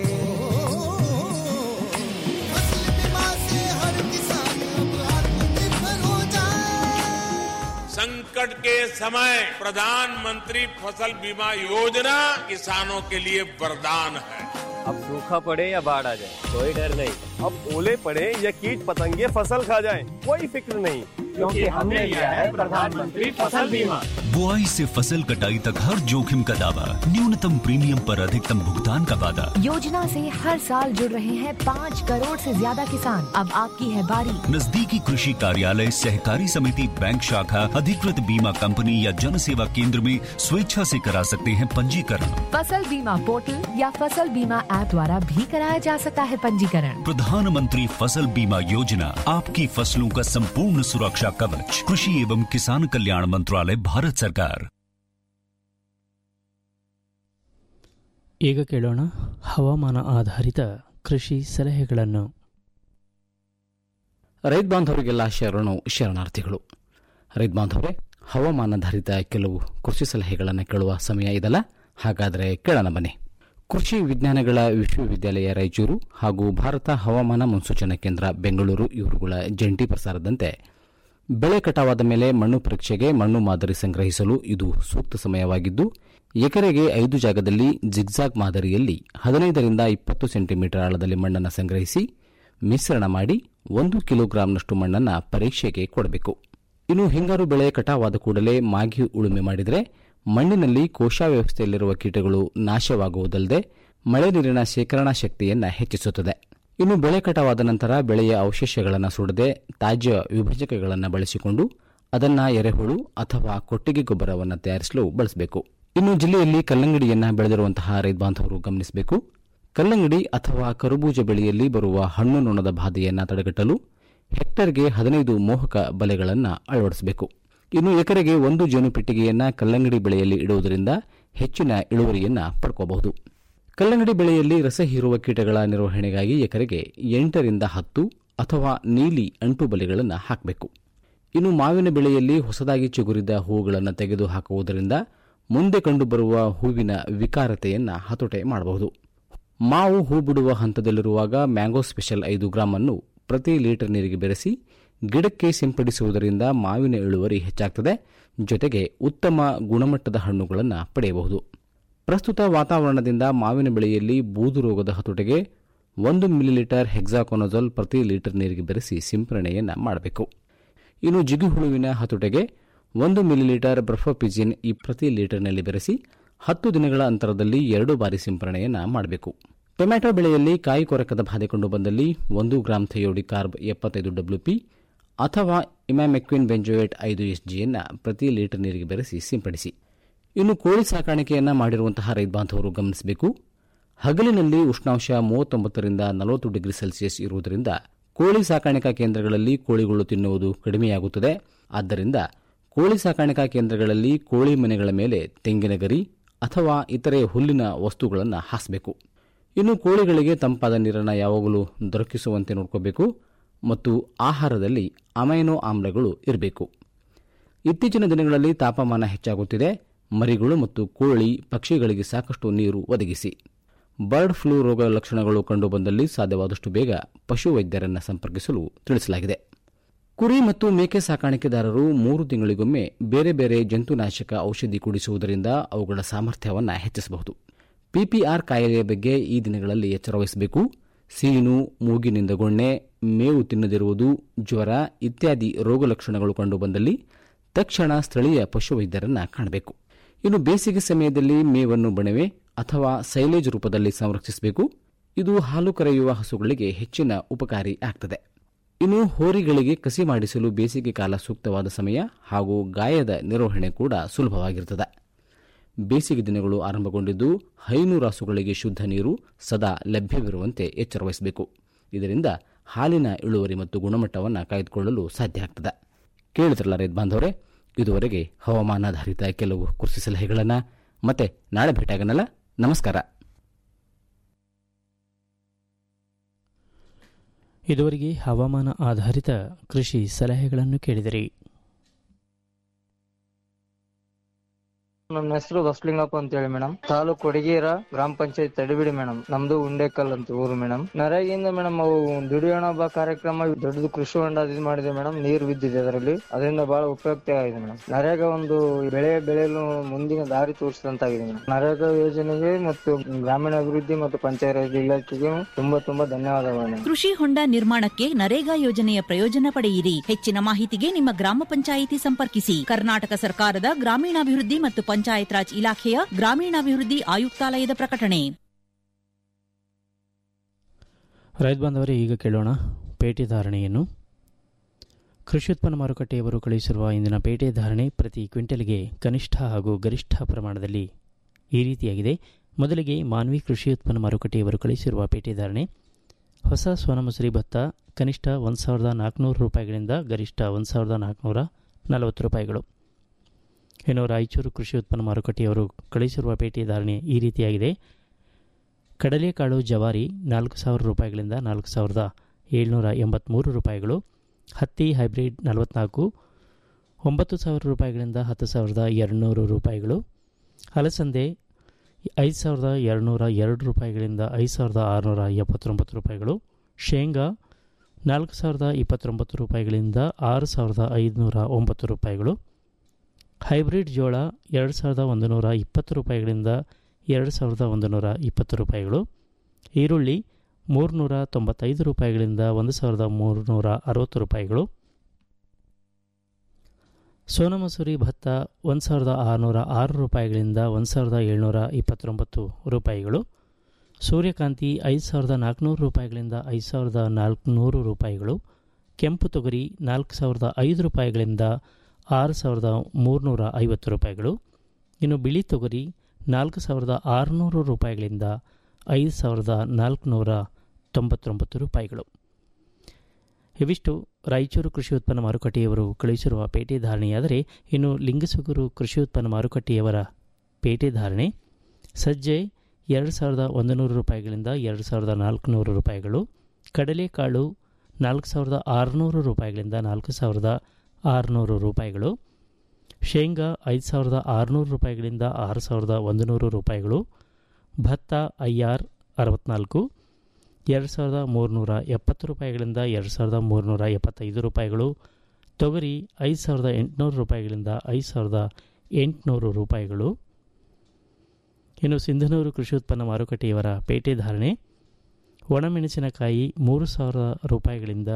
फसल बीमा से हर किसान अब आत्मनिर्भर हो जाए संकट के समय प्रधानमंत्री फसल बीमा योजना किसानों के लिए वरदान है अब सूखा पड़े या बाढ़ आ जाए कोई डर नहीं अब ओले पड़े या कीट पतंगे फसल खा जाए कोई फिक्र नहीं क्योंकि हमने लिया है प्रधानमंत्री फसल बीमा बुआई से फसल कटाई तक हर जोखिम का दावा न्यूनतम प्रीमियम पर अधिकतम भुगतान का वादा योजना से हर साल जुड़ रहे हैं पाँच करोड़ से ज्यादा किसान अब आपकी है बारी नजदीकी कृषि कार्यालय सहकारी समिति बैंक शाखा अधिकृत बीमा कंपनी या जन सेवा केंद्र में स्वेच्छा से करा सकते हैं पंजीकरण फसल बीमा पोर्टल या फसल बीमा ऐप द्वारा भी कराया जा सकता है पंजीकरण प्रधानमंत्री फसल बीमा योजना आपकी फसलों का संपूर्ण सुरक्षा कवच कृषि एवं किसान कल्याण मंत्रालय भारत सरकार ಈಗ ಕೇಳೋಣ ಹವಾಮಾನ ಆಧಾರಿತ ಕೃಷಿ ಸಲಹೆಗಳನ್ನು ರೈತ ಬಾಂಧವರಿಗೆಲ್ಲ ಶರಣು ಶರಣಾರ್ಥಿಗಳು ರೈತ ಬಾಂಧವರೇ ಹವಾಮಾನಾಧಾರಿತ ಕೆಲವು ಕೃಷಿ ಸಲಹೆಗಳನ್ನು ಕೇಳುವ ಸಮಯ ಇದಲ್ಲ ಹಾಗಾದರೆ ಕೇಳೋಣ ಬನ್ನಿ ಕೃಷಿ ವಿಜ್ಞಾನಗಳ ವಿಶ್ವವಿದ್ಯಾಲಯ ರಾಯಚೂರು ಹಾಗೂ ಭಾರತ ಹವಾಮಾನ ಮುನ್ಸೂಚನಾ ಕೇಂದ್ರ ಬೆಂಗಳೂರು ಇವರುಗಳ ಜಂಟಿ ಪ್ರಸಾರದಂತೆ ಬೆಳೆ ಕಟಾವಾದ ಮೇಲೆ ಮಣ್ಣು ಪರೀಕ್ಷೆಗೆ ಮಣ್ಣು ಮಾದರಿ ಸಂಗ್ರಹಿಸಲು ಇದು ಸೂಕ್ತ ಸಮಯವಾಗಿದ್ದು ಎಕರೆಗೆ ಐದು ಜಾಗದಲ್ಲಿ ಜಿಗ್ಜಾಗ್ ಮಾದರಿಯಲ್ಲಿ ಹದಿನೈದರಿಂದ ಇಪ್ಪತ್ತು ಸೆಂಟಿಮೀಟರ್ ಆಳದಲ್ಲಿ ಮಣ್ಣನ್ನು ಸಂಗ್ರಹಿಸಿ ಮಿಶ್ರಣ ಮಾಡಿ ಒಂದು ಕಿಲೋಗ್ರಾಂನಷ್ಟು ಮಣ್ಣನ್ನು ಪರೀಕ್ಷೆಗೆ ಕೊಡಬೇಕು ಇನ್ನು ಹಿಂಗಾರು ಬೆಳೆ ಕಟಾವಾದ ಕೂಡಲೇ ಮಾಗಿ ಉಳುಮೆ ಮಾಡಿದರೆ ಮಣ್ಣಿನಲ್ಲಿ ಕೋಶವ್ಯವಸ್ಥೆಯಲ್ಲಿರುವ ಕೀಟಗಳು ನಾಶವಾಗುವುದಲ್ಲದೆ ಮಳೆ ನೀರಿನ ಶೇಖರಣಾ ಶಕ್ತಿಯನ್ನು ಹೆಚ್ಚಿಸುತ್ತದೆ ಇನ್ನು ಬೆಳೆ ಕಟಾವಾದ ನಂತರ ಬೆಳೆಯ ಅವಶೇಷಗಳನ್ನು ಸುಡದೆ ತಾಜ್ಯ ವಿಭಜಕಗಳನ್ನು ಬಳಸಿಕೊಂಡು ಅದನ್ನು ಎರೆಹುಳು ಅಥವಾ ಕೊಟ್ಟಿಗೆ ಗೊಬ್ಬರವನ್ನು ತಯಾರಿಸಲು ಬಳಸಬೇಕು ಇನ್ನು ಜಿಲ್ಲೆಯಲ್ಲಿ ಕಲ್ಲಂಗಡಿಯನ್ನ ಬೆಳೆದಿರುವಂತಹ ರೈತ ಬಾಂಧವರು ಗಮನಿಸಬೇಕು ಕಲ್ಲಂಗಡಿ ಅಥವಾ ಕರುಬೂಜ ಬೆಳೆಯಲ್ಲಿ ಬರುವ ಹಣ್ಣು ನೊಣದ ಬಾಧೆಯನ್ನು ತಡೆಗಟ್ಟಲು ಹೆಕ್ಟರ್ಗೆ ಹದಿನೈದು ಮೋಹಕ ಬಲೆಗಳನ್ನು ಅಳವಡಿಸಬೇಕು ಇನ್ನು ಎಕರೆಗೆ ಒಂದು ಜೇನು ಪೆಟ್ಟಿಗೆಯನ್ನ ಕಲ್ಲಂಗಡಿ ಬೆಳೆಯಲ್ಲಿ ಇಡುವುದರಿಂದ ಹೆಚ್ಚಿನ ಇಳುವರಿಯನ್ನ ಪಡ್ಕೋಬಹುದು ಕಲ್ಲಂಗಡಿ ಬೆಳೆಯಲ್ಲಿ ರಸ ಹೀರುವ ಕೀಟಗಳ ನಿರ್ವಹಣೆಗಾಗಿ ಎಕರೆಗೆ ಎಂಟರಿಂದ ಹತ್ತು ಅಥವಾ ನೀಲಿ ಅಂಟು ಬಲೆಗಳನ್ನು ಹಾಕಬೇಕು ಇನ್ನು ಮಾವಿನ ಬೆಳೆಯಲ್ಲಿ ಹೊಸದಾಗಿ ಚಿಗುರಿದ ಹೂವುಗಳನ್ನು ತೆಗೆದು ಹಾಕುವುದರಿಂದ ಮುಂದೆ ಕಂಡುಬರುವ ಹೂವಿನ ವಿಕಾರತೆಯನ್ನು ಹತೋಟೆ ಮಾಡಬಹುದು ಮಾವು ಹೂ ಬಿಡುವ ಹಂತದಲ್ಲಿರುವಾಗ ಮ್ಯಾಂಗೋ ಸ್ಪೆಷಲ್ ಐದು ಗ್ರಾಂ ಅನ್ನು ಪ್ರತಿ ಲೀಟರ್ ನೀರಿಗೆ ಬೆರೆಸಿ ಗಿಡಕ್ಕೆ ಸಿಂಪಡಿಸುವುದರಿಂದ ಮಾವಿನ ಇಳುವರಿ ಹೆಚ್ಚಾಗ್ತದೆ ಜೊತೆಗೆ ಉತ್ತಮ ಗುಣಮಟ್ಟದ ಹಣ್ಣುಗಳನ್ನು ಪಡೆಯಬಹುದು ಪ್ರಸ್ತುತ ವಾತಾವರಣದಿಂದ ಮಾವಿನ ಬೆಳೆಯಲ್ಲಿ ಬೂದು ರೋಗದ ಹತೋಟಿಗೆ ಒಂದು ಮಿಲಿಲೀಟರ್ ಹೆಕ್ಸಾಕೊನಜೋಲ್ ಪ್ರತಿ ಲೀಟರ್ ನೀರಿಗೆ ಬೆರೆಸಿ ಸಿಂಪರಣೆಯನ್ನು ಮಾಡಬೇಕು ಇನ್ನು ಜಿಗುಹುಳುವಿನ ಹತೋಟಿಗೆ ಒಂದು ಮಿಲಿಲೀಟರ್ ಬ್ರಫೋಪಿಜಿನ್ ಈ ಪ್ರತಿ ಲೀಟರ್ನಲ್ಲಿ ಬೆರೆಸಿ ಹತ್ತು ದಿನಗಳ ಅಂತರದಲ್ಲಿ ಎರಡು ಬಾರಿ ಸಿಂಪರಣೆಯನ್ನು ಮಾಡಬೇಕು ಟೊಮ್ಯಾಟೊ ಬೆಳೆಯಲ್ಲಿ ಕಾಯಿ ಕೊರಕದ ಬಾಧೆ ಕಂಡು ಬಂದಲ್ಲಿ ಒಂದು ಗ್ರಾಂ ಥಯೋಡಿ ಕಾರ್ಬ್ ಎಪ್ಪತ್ತೈದು ಡಬ್ಲ್ಯೂಪಿ ಅಥವಾ ಇಮ್ಯಾಮೆಕ್ವಿನ್ ಬೆಂಜೋಯೇಟ್ ಐದು ಎಸ್ಜಿಯನ್ನು ಪ್ರತಿ ಲೀಟರ್ ನೀರಿಗೆ ಬೆರೆಸಿ ಸಿಂಪಡಿಸಿ ಇನ್ನು ಕೋಳಿ ಸಾಕಾಣಿಕೆಯನ್ನು ಮಾಡಿರುವಂತಹ ರೈತ ಬಾಂಧವರು ಗಮನಿಸಬೇಕು ಹಗಲಿನಲ್ಲಿ ಉಷ್ಣಾಂಶ ಮೂವತ್ತೊಂಬತ್ತರಿಂದ ನಲವತ್ತು ಡಿಗ್ರಿ ಸೆಲ್ಸಿಯಸ್ ಇರುವುದರಿಂದ ಕೋಳಿ ಸಾಕಾಣಿಕಾ ಕೇಂದ್ರಗಳಲ್ಲಿ ಕೋಳಿಗಳು ತಿನ್ನುವುದು ಕಡಿಮೆಯಾಗುತ್ತದೆ ಆದ್ದರಿಂದ ಕೋಳಿ ಸಾಕಾಣಿಕಾ ಕೇಂದ್ರಗಳಲ್ಲಿ ಕೋಳಿ ಮನೆಗಳ ಮೇಲೆ ತೆಂಗಿನ ಗರಿ ಅಥವಾ ಇತರೆ ಹುಲ್ಲಿನ ವಸ್ತುಗಳನ್ನು ಹಾಸಬೇಕು ಇನ್ನು ಕೋಳಿಗಳಿಗೆ ತಂಪಾದ ನೀರನ್ನು ಯಾವಾಗಲೂ ದೊರಕಿಸುವಂತೆ ನೋಡ್ಕೋಬೇಕು ಮತ್ತು ಆಹಾರದಲ್ಲಿ ಅಮೈನೋ ಆಮ್ಲಗಳು ಇರಬೇಕು ಇತ್ತೀಚಿನ ದಿನಗಳಲ್ಲಿ ತಾಪಮಾನ ಹೆಚ್ಚಾಗುತ್ತಿದೆ ಮರಿಗಳು ಮತ್ತು ಕೋಳಿ ಪಕ್ಷಿಗಳಿಗೆ ಸಾಕಷ್ಟು ನೀರು ಒದಗಿಸಿ ಬರ್ಡ್ ಫ್ಲೂ ರೋಗ ಲಕ್ಷಣಗಳು ಕಂಡುಬಂದಲ್ಲಿ ಸಾಧ್ಯವಾದಷ್ಟು ಬೇಗ ಪಶುವೈದ್ಯರನ್ನು ಸಂಪರ್ಕಿಸಲು ತಿಳಿಸಲಾಗಿದೆ ಕುರಿ ಮತ್ತು ಮೇಕೆ ಸಾಕಾಣಿಕೆದಾರರು ಮೂರು ತಿಂಗಳಿಗೊಮ್ಮೆ ಬೇರೆ ಬೇರೆ ಜಂತುನಾಶಕ ಔಷಧಿ ಕುಡಿಸುವುದರಿಂದ ಅವುಗಳ ಸಾಮರ್ಥ್ಯವನ್ನು ಹೆಚ್ಚಿಸಬಹುದು ಪಿಪಿಆರ್ ಕಾಯಿಲೆಯ ಬಗ್ಗೆ ಈ ದಿನಗಳಲ್ಲಿ ಎಚ್ಚರ ವಹಿಸಬೇಕು ಸೀನು ಮೂಗಿನಿಂದ ಗೊಣ್ಣೆ ಮೇವು ತಿನ್ನದಿರುವುದು ಜ್ವರ ಇತ್ಯಾದಿ ರೋಗ ಲಕ್ಷಣಗಳು ಕಂಡುಬಂದಲ್ಲಿ ತಕ್ಷಣ ಸ್ಥಳೀಯ ಪಶುವೈದ್ಯರನ್ನು ಕಾಣಬೇಕು ಇನ್ನು ಬೇಸಿಗೆ ಸಮಯದಲ್ಲಿ ಮೇವನ್ನು ಬಣವೆ ಅಥವಾ ಸೈಲೇಜ್ ರೂಪದಲ್ಲಿ ಸಂರಕ್ಷಿಸಬೇಕು ಇದು ಹಾಲು ಕರೆಯುವ ಹಸುಗಳಿಗೆ ಹೆಚ್ಚಿನ ಉಪಕಾರಿ ಆಗ್ತದೆ ಇನ್ನು ಹೋರಿಗಳಿಗೆ ಕಸಿ ಮಾಡಿಸಲು ಬೇಸಿಗೆ ಕಾಲ ಸೂಕ್ತವಾದ ಸಮಯ ಹಾಗೂ ಗಾಯದ ನಿರ್ವಹಣೆ ಕೂಡ ಸುಲಭವಾಗಿರುತ್ತದೆ ಬೇಸಿಗೆ ದಿನಗಳು ಆರಂಭಗೊಂಡಿದ್ದು ಹೈನೂರು ಹಸುಗಳಿಗೆ ಶುದ್ಧ ನೀರು ಸದಾ ಲಭ್ಯವಿರುವಂತೆ ಎಚ್ಚರ ವಹಿಸಬೇಕು ಇದರಿಂದ ಹಾಲಿನ ಇಳುವರಿ ಮತ್ತು ಗುಣಮಟ್ಟವನ್ನು ಕಾಯ್ದುಕೊಳ್ಳಲು ಸಾಧ್ಯ ಆಗ್ತದೆ ಕೇಳಿದ್ರಲ್ಲ ರೈತ ಬಾಂಧವರೇ ಇದುವರೆಗೆ ಹವಾಮಾನಾಧಾರಿತ ಕೆಲವು ಕೃಷಿ ಸಲಹೆಗಳನ್ನು ಮತ್ತೆ ನಾಳೆ ಭೇಟಿಯಾಗನಲ್ಲ ನಮಸ್ಕಾರ ಇದುವರೆಗೆ ಹವಾಮಾನ ಆಧಾರಿತ ಕೃಷಿ ಸಲಹೆಗಳನ್ನು ಕೇಳಿದಿರಿ ನಮ್ಮ ಹೆಸರು ಬಸಲಿಂಗಪ್ಪ ಅಂತ ಹೇಳಿ ಮೇಡಮ್ ತಾಲೂಕು ಕೊಡಗೇರ ಗ್ರಾಮ ಪಂಚಾಯತ್ ತಡಿಬಿಡಿ ಮೇಡಮ್ ನಮ್ದು ಉಂಡೇಕಲ್ ಅಂತ ಊರು ಮೇಡಮ್ ನರೇಗಿಂದ ಮೇಡಮ್ ಅವು ದುಡಿಯೋಣ ಬಾ ಕಾರ್ಯಕ್ರಮ ದೊಡ್ಡದು ಕೃಷಿ ಹೊಂಡ ಇದು ಮಾಡಿದೆ ಮೇಡಮ್ ನೀರು ಬಿದ್ದಿದೆ ಅದರಲ್ಲಿ ಅದರಿಂದ ಬಹಳ ಉಪಯುಕ್ತ ಆಗಿದೆ ಮೇಡಮ್ ನರೇಗಾ ಒಂದು ಬೆಳೆ ಬೆಳೆಯಲು ಮುಂದಿನ ದಾರಿ ತೋರಿಸಿದಂತಾಗಿದೆ ಮೇಡಮ್ ನರೇಗಾ ಯೋಜನೆಗೆ ಮತ್ತು ಗ್ರಾಮೀಣ ಅಭಿವೃದ್ಧಿ ಮತ್ತು ಪಂಚಾಯತ್ ಇಲಾಖೆಗೆ ತುಂಬಾ ತುಂಬಾ ಧನ್ಯವಾದಗಳು ಮೇಡಮ್ ಕೃಷಿ ಹೊಂಡ ನಿರ್ಮಾಣಕ್ಕೆ ನರೇಗಾ ಯೋಜನೆಯ ಪ್ರಯೋಜನ ಪಡೆಯಿರಿ ಹೆಚ್ಚಿನ ಮಾಹಿತಿಗೆ ನಿಮ್ಮ ಗ್ರಾಮ ಪಂಚಾಯಿತಿ ಸಂಪರ್ಕಿಸಿ ಕರ್ನಾಟಕ ಸರ್ಕಾರದ ಗ್ರಾಮೀಣಾಭಿವೃದ್ಧಿ ಮತ್ತು ಪಂಚಾಯತ್ ರಾಜ್ ಇಲಾಖೆಯ ಗ್ರಾಮೀಣಾಭಿವೃದ್ಧಿ ಆಯುಕ್ತಾಲಯದ ಪ್ರಕಟಣೆ ರೈತ ಬಾಂಧವರೇ ಈಗ ಕೇಳೋಣ ಪೇಟೆ ಧಾರಣೆಯನ್ನು ಕೃಷಿ ಉತ್ಪನ್ನ ಮಾರುಕಟ್ಟೆಯವರು ಕಳುಹಿಸಿರುವ ಇಂದಿನ ಪೇಟೆ ಧಾರಣೆ ಪ್ರತಿ ಕ್ವಿಂಟಲ್ಗೆ ಕನಿಷ್ಠ ಹಾಗೂ ಗರಿಷ್ಠ ಪ್ರಮಾಣದಲ್ಲಿ ಈ ರೀತಿಯಾಗಿದೆ ಮೊದಲಿಗೆ ಮಾನ್ವಿ ಕೃಷಿ ಉತ್ಪನ್ನ ಮಾರುಕಟ್ಟೆಯವರು ಕಳುಹಿಸಿರುವ ಪೇಟೆ ಧಾರಣೆ ಹೊಸ ಸೋನಮಸೂರಿ ಭತ್ತ ಕನಿಷ್ಠ ಒಂದು ಸಾವಿರದ ನಾಲ್ಕುನೂರು ರೂಪಾಯಿಗಳಿಂದ ಗರಿಷ್ಠ ಒಂದು ಸಾವಿರದ ನಾಲ್ಕುನೂರ ನಲವತ್ತು ರೂಪಾಯಿಗಳು ಇನ್ನು ರಾಯಚೂರು ಕೃಷಿ ಉತ್ಪನ್ನ ಮಾರುಕಟ್ಟೆಯವರು ಕಳುಹಿಸಿರುವ ಪೇಟೆ ಧಾರಣೆ ಈ ರೀತಿಯಾಗಿದೆ ಕಡಲೆಕಾಳು ಜವಾರಿ ನಾಲ್ಕು ಸಾವಿರ ರೂಪಾಯಿಗಳಿಂದ ನಾಲ್ಕು ಸಾವಿರದ ಏಳ್ನೂರ ಎಂಬತ್ತ್ಮೂರು ರೂಪಾಯಿಗಳು ಹತ್ತಿ ಹೈಬ್ರಿಡ್ ನಲವತ್ನಾಲ್ಕು ಒಂಬತ್ತು ಸಾವಿರ ರೂಪಾಯಿಗಳಿಂದ ಹತ್ತು ಸಾವಿರದ ಎರಡುನೂರು ರೂಪಾಯಿಗಳು ಅಲಸಂದೆ ಐದು ಸಾವಿರದ ಎರಡುನೂರ ಎರಡು ರೂಪಾಯಿಗಳಿಂದ ಐದು ಸಾವಿರದ ಆರುನೂರ ಎಪ್ಪತ್ತೊಂಬತ್ತು ರೂಪಾಯಿಗಳು ಶೇಂಗಾ ನಾಲ್ಕು ಸಾವಿರದ ಇಪ್ಪತ್ತೊಂಬತ್ತು ರೂಪಾಯಿಗಳಿಂದ ಆರು ಸಾವಿರದ ಐದುನೂರ ಒಂಬತ್ತು ರೂಪಾಯಿಗಳು ಹೈಬ್ರಿಡ್ ಜೋಳ ಎರಡು ಸಾವಿರದ ಒಂದು ನೂರ ಇಪ್ಪತ್ತು ರೂಪಾಯಿಗಳಿಂದ ಎರಡು ಸಾವಿರದ ಒಂದು ನೂರ ಇಪ್ಪತ್ತು ರೂಪಾಯಿಗಳು ಈರುಳ್ಳಿ ಮೂರುನೂರ ತೊಂಬತ್ತೈದು ರೂಪಾಯಿಗಳಿಂದ ಒಂದು ಸಾವಿರದ ಮೂರುನೂರ ಅರವತ್ತು ರೂಪಾಯಿಗಳು ಸೋನಮಸೂರಿ ಭತ್ತ ಒಂದು ಸಾವಿರದ ಆರುನೂರ ಆರು ರೂಪಾಯಿಗಳಿಂದ ಒಂದು ಸಾವಿರದ ಏಳ್ನೂರ ಇಪ್ಪತ್ತೊಂಬತ್ತು ರೂಪಾಯಿಗಳು ಸೂರ್ಯಕಾಂತಿ ಐದು ಸಾವಿರದ ನಾಲ್ಕುನೂರು ರೂಪಾಯಿಗಳಿಂದ ಐದು ಸಾವಿರದ ನಾಲ್ಕುನೂರು ರೂಪಾಯಿಗಳು ಕೆಂಪು ತೊಗರಿ ನಾಲ್ಕು ಸಾವಿರದ ಐದು ರೂಪಾಯಿಗಳಿಂದ ಆರು ಸಾವಿರದ ಮೂರುನೂರ ಐವತ್ತು ರೂಪಾಯಿಗಳು ಇನ್ನು ಬಿಳಿ ತೊಗರಿ ನಾಲ್ಕು ಸಾವಿರದ ಆರುನೂರು ರೂಪಾಯಿಗಳಿಂದ ಐದು ಸಾವಿರದ ನಾಲ್ಕುನೂರ ತೊಂಬತ್ತೊಂಬತ್ತು ರೂಪಾಯಿಗಳು ಇವಿಷ್ಟು ರಾಯಚೂರು ಕೃಷಿ ಉತ್ಪನ್ನ ಮಾರುಕಟ್ಟೆಯವರು ಕಳುಹಿಸಿರುವ ಪೇಟೆ ಧಾರಣೆಯಾದರೆ ಇನ್ನು ಲಿಂಗಸುಗೂರು ಕೃಷಿ ಉತ್ಪನ್ನ ಮಾರುಕಟ್ಟೆಯವರ ಪೇಟೆ ಧಾರಣೆ ಸಜ್ಜೆ ಎರಡು ಸಾವಿರದ ಒಂದು ನೂರು ರೂಪಾಯಿಗಳಿಂದ ಎರಡು ಸಾವಿರದ ನಾಲ್ಕುನೂರು ರೂಪಾಯಿಗಳು ಕಡಲೆಕಾಳು ನಾಲ್ಕು ಸಾವಿರದ ಆರುನೂರು ರೂಪಾಯಿಗಳಿಂದ ನಾಲ್ಕು ಸಾವಿರದ ಆರುನೂರು ರೂಪಾಯಿಗಳು ಶೇಂಗಾ ಐದು ಸಾವಿರದ ಆರುನೂರು ರೂಪಾಯಿಗಳಿಂದ ಆರು ಸಾವಿರದ ಒಂದು ನೂರು ರೂಪಾಯಿಗಳು ಭತ್ತ ಐ ಆರ್ ಅರವತ್ನಾಲ್ಕು ಎರಡು ಸಾವಿರದ ಮೂರುನೂರ ಎಪ್ಪತ್ತು ರೂಪಾಯಿಗಳಿಂದ ಎರಡು ಸಾವಿರದ ಮೂರುನೂರ ಎಪ್ಪತ್ತೈದು ರೂಪಾಯಿಗಳು ತೊಗರಿ ಐದು ಸಾವಿರದ ಎಂಟುನೂರು ರೂಪಾಯಿಗಳಿಂದ ಐದು ಸಾವಿರದ ಎಂಟುನೂರು ರೂಪಾಯಿಗಳು ಇನ್ನು ಸಿಂಧನೂರು ಕೃಷಿ ಉತ್ಪನ್ನ ಮಾರುಕಟ್ಟೆಯವರ ಪೇಟೆ ಧಾರಣೆ ಒಣಮೆಣಸಿನಕಾಯಿ ಮೂರು ಸಾವಿರ ರೂಪಾಯಿಗಳಿಂದ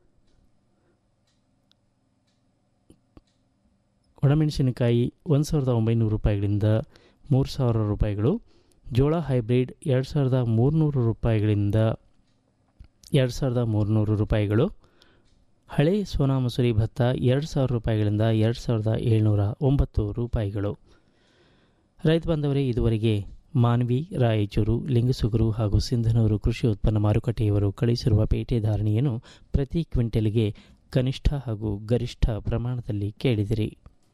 ಒಣಮೆಣಸಿನಕಾಯಿ ಒಂದು ಸಾವಿರದ ಒಂಬೈನೂರು ರೂಪಾಯಿಗಳಿಂದ ಮೂರು ಸಾವಿರ ರೂಪಾಯಿಗಳು ಜೋಳ ಹೈಬ್ರಿಡ್ ಎರಡು ಸಾವಿರದ ಮೂರುನೂರು ರೂಪಾಯಿಗಳಿಂದ ಎರಡು ಸಾವಿರದ ಮೂರುನೂರು ರೂಪಾಯಿಗಳು ಹಳೆ ಸೋನಾ ಮಸೂರಿ ಭತ್ತ ಎರಡು ಸಾವಿರ ರೂಪಾಯಿಗಳಿಂದ ಎರಡು ಸಾವಿರದ ಏಳ್ನೂರ ಒಂಬತ್ತು ರೂಪಾಯಿಗಳು ರೈತ ಬಾಂಧವರೇ ಇದುವರೆಗೆ ಮಾನ್ವಿ ರಾಯಚೂರು ಲಿಂಗಸುಗರು ಹಾಗೂ ಸಿಂಧನೂರು ಕೃಷಿ ಉತ್ಪನ್ನ ಮಾರುಕಟ್ಟೆಯವರು ಕಳಿಸಿರುವ ಪೇಟೆ ಧಾರಣೆಯನ್ನು ಪ್ರತಿ ಕ್ವಿಂಟಲ್ಗೆ ಕನಿಷ್ಠ ಹಾಗೂ ಗರಿಷ್ಠ ಪ್ರಮಾಣದಲ್ಲಿ ಕೇಳಿದಿರಿ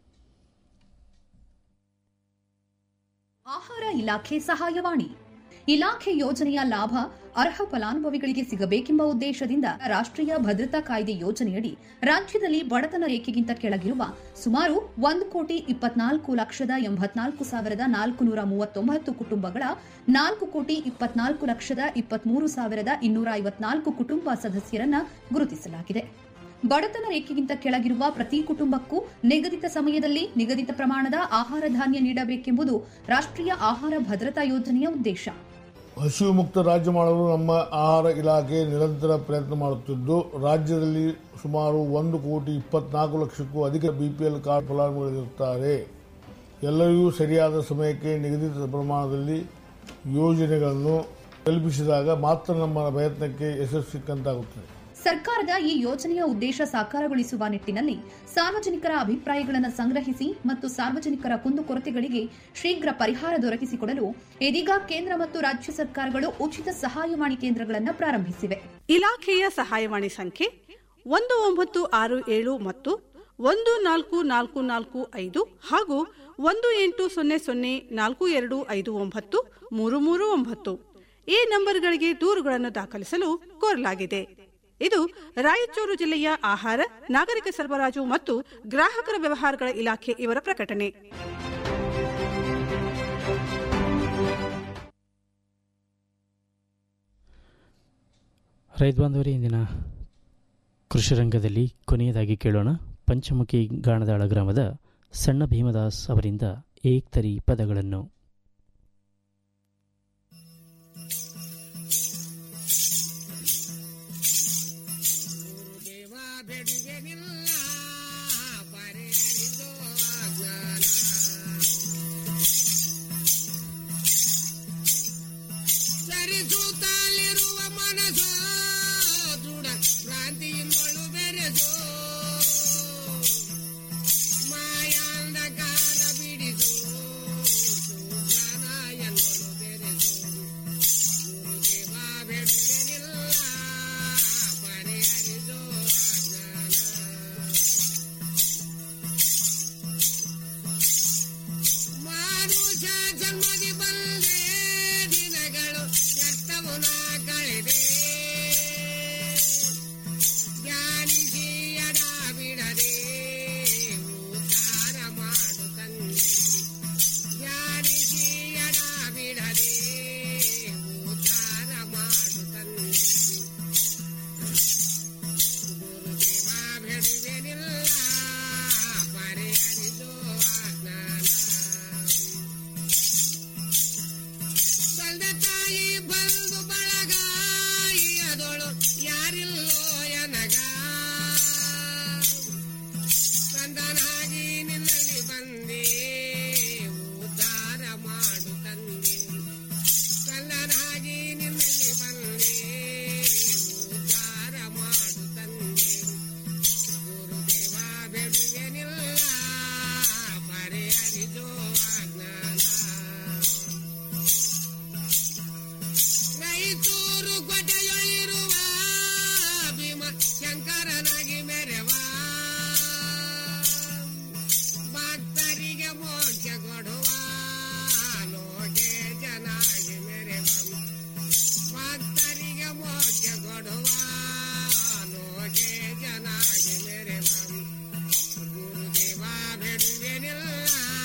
ಆಹಾರ ಇಲಾಖೆ ಸಹಾಯವಾಣಿ ಇಲಾಖೆ ಯೋಜನೆಯ ಲಾಭ ಅರ್ಹ ಫಲಾನುಭವಿಗಳಿಗೆ ಸಿಗಬೇಕೆಂಬ ಉದ್ದೇಶದಿಂದ ರಾಷ್ಟ್ರೀಯ ಭದ್ರತಾ ಕಾಯ್ದೆ ಯೋಜನೆಯಡಿ ರಾಜ್ಯದಲ್ಲಿ ಬಡತನ ರೇಖೆಗಿಂತ ಕೆಳಗಿರುವ ಸುಮಾರು ಒಂದು ಕೋಟಿ ಇಪ್ಪತ್ನಾಲ್ಕು ಲಕ್ಷದ ಎಂಬತ್ನಾಲ್ಕು ಸಾವಿರದ ನಾಲ್ಕುನೂರ ಮೂವತ್ತೊಂಬತ್ತು ಕುಟುಂಬಗಳ ನಾಲ್ಕು ಕೋಟಿ ಇಪ್ಪತ್ನಾಲ್ಕು ಲಕ್ಷದ ಇಪ್ಪತ್ಮೂರು ಸಾವಿರದ ಇನ್ನೂರ ಐವತ್ನಾಲ್ಕು ಕುಟುಂಬ ಸದಸ್ಯರನ್ನ ಗುರುತಿಸಲಾಗಿದೆ ಬಡತನ ರೇಖೆಗಿಂತ ಕೆಳಗಿರುವ ಪ್ರತಿ ಕುಟುಂಬಕ್ಕೂ ನಿಗದಿತ ಸಮಯದಲ್ಲಿ ನಿಗದಿತ ಪ್ರಮಾಣದ ಆಹಾರ ಧಾನ್ಯ ನೀಡಬೇಕೆಂಬುದು ರಾಷ್ಟ್ರೀಯ ಆಹಾರ ಭದ್ರತಾ ಯೋಜನೆಯ ಉದ್ದೇಶ ಹಸಿವು ಮುಕ್ತ ರಾಜ್ಯ ಮಾಡಲು ನಮ್ಮ ಆಹಾರ ಇಲಾಖೆ ನಿರಂತರ ಪ್ರಯತ್ನ ಮಾಡುತ್ತಿದ್ದು ರಾಜ್ಯದಲ್ಲಿ ಸುಮಾರು ಒಂದು ಕೋಟಿ ಇಪ್ಪತ್ನಾಲ್ಕು ಲಕ್ಷಕ್ಕೂ ಅಧಿಕ ಬಿಪಿಎಲ್ ಕಾರ್ಡ್ ಫಲಾನುಭವಿಗಳಿರುತ್ತಾರೆ ಎಲ್ಲರಿಗೂ ಸರಿಯಾದ ಸಮಯಕ್ಕೆ ನಿಗದಿತ ಪ್ರಮಾಣದಲ್ಲಿ ಯೋಜನೆಗಳನ್ನು ತಲುಪಿಸಿದಾಗ ಮಾತ್ರ ನಮ್ಮ ಪ್ರಯತ್ನಕ್ಕೆ ಯಶಸ್ಸು ಸಿಕ್ಕಂತಾಗುತ್ತದೆ ಸರ್ಕಾರದ ಈ ಯೋಜನೆಯ ಉದ್ದೇಶ ಸಾಕಾರಗೊಳಿಸುವ ನಿಟ್ಟಿನಲ್ಲಿ ಸಾರ್ವಜನಿಕರ ಅಭಿಪ್ರಾಯಗಳನ್ನು ಸಂಗ್ರಹಿಸಿ ಮತ್ತು ಸಾರ್ವಜನಿಕರ ಕುಂದುಕೊರತೆಗಳಿಗೆ ಶೀಘ್ರ ಪರಿಹಾರ ದೊರಕಿಸಿಕೊಡಲು ಇದೀಗ ಕೇಂದ್ರ ಮತ್ತು ರಾಜ್ಯ ಸರ್ಕಾರಗಳು ಉಚಿತ ಸಹಾಯವಾಣಿ ಕೇಂದ್ರಗಳನ್ನು ಪ್ರಾರಂಭಿಸಿವೆ ಇಲಾಖೆಯ ಸಹಾಯವಾಣಿ ಸಂಖ್ಯೆ ಒಂದು ಒಂಬತ್ತು ಆರು ಏಳು ಮತ್ತು ಒಂದು ನಾಲ್ಕು ನಾಲ್ಕು ನಾಲ್ಕು ಐದು ಹಾಗೂ ಒಂದು ಎಂಟು ಸೊನ್ನೆ ಸೊನ್ನೆ ನಾಲ್ಕು ಎರಡು ಐದು ಒಂಬತ್ತು ಮೂರು ಮೂರು ಒಂಬತ್ತು ಈ ನಂಬರ್ಗಳಿಗೆ ದೂರುಗಳನ್ನು ದಾಖಲಿಸಲು ಕೋರಲಾಗಿದೆ ಇದು ರಾಯಚೂರು ಜಿಲ್ಲೆಯ ಆಹಾರ ನಾಗರಿಕ ಸರಬರಾಜು ಮತ್ತು ಗ್ರಾಹಕರ ವ್ಯವಹಾರಗಳ ಇಲಾಖೆ ಇವರ ಪ್ರಕಟಣೆ ರೈತ ಬಾಂಧವರೇ ಇಂದಿನ ಕೃಷಿ ರಂಗದಲ್ಲಿ ಕೊನೆಯದಾಗಿ ಕೇಳೋಣ ಪಂಚಮುಖಿ ಗಾಣದಾಳ ಗ್ರಾಮದ ಸಣ್ಣ ಭೀಮದಾಸ್ ಅವರಿಂದ ಏಕ್ತರಿ ಪದಗಳನ್ನು ದೇವ ಬೆಡಿಗೆ ನಿಲ್ಲ ಪರಿಹರಿಸೋ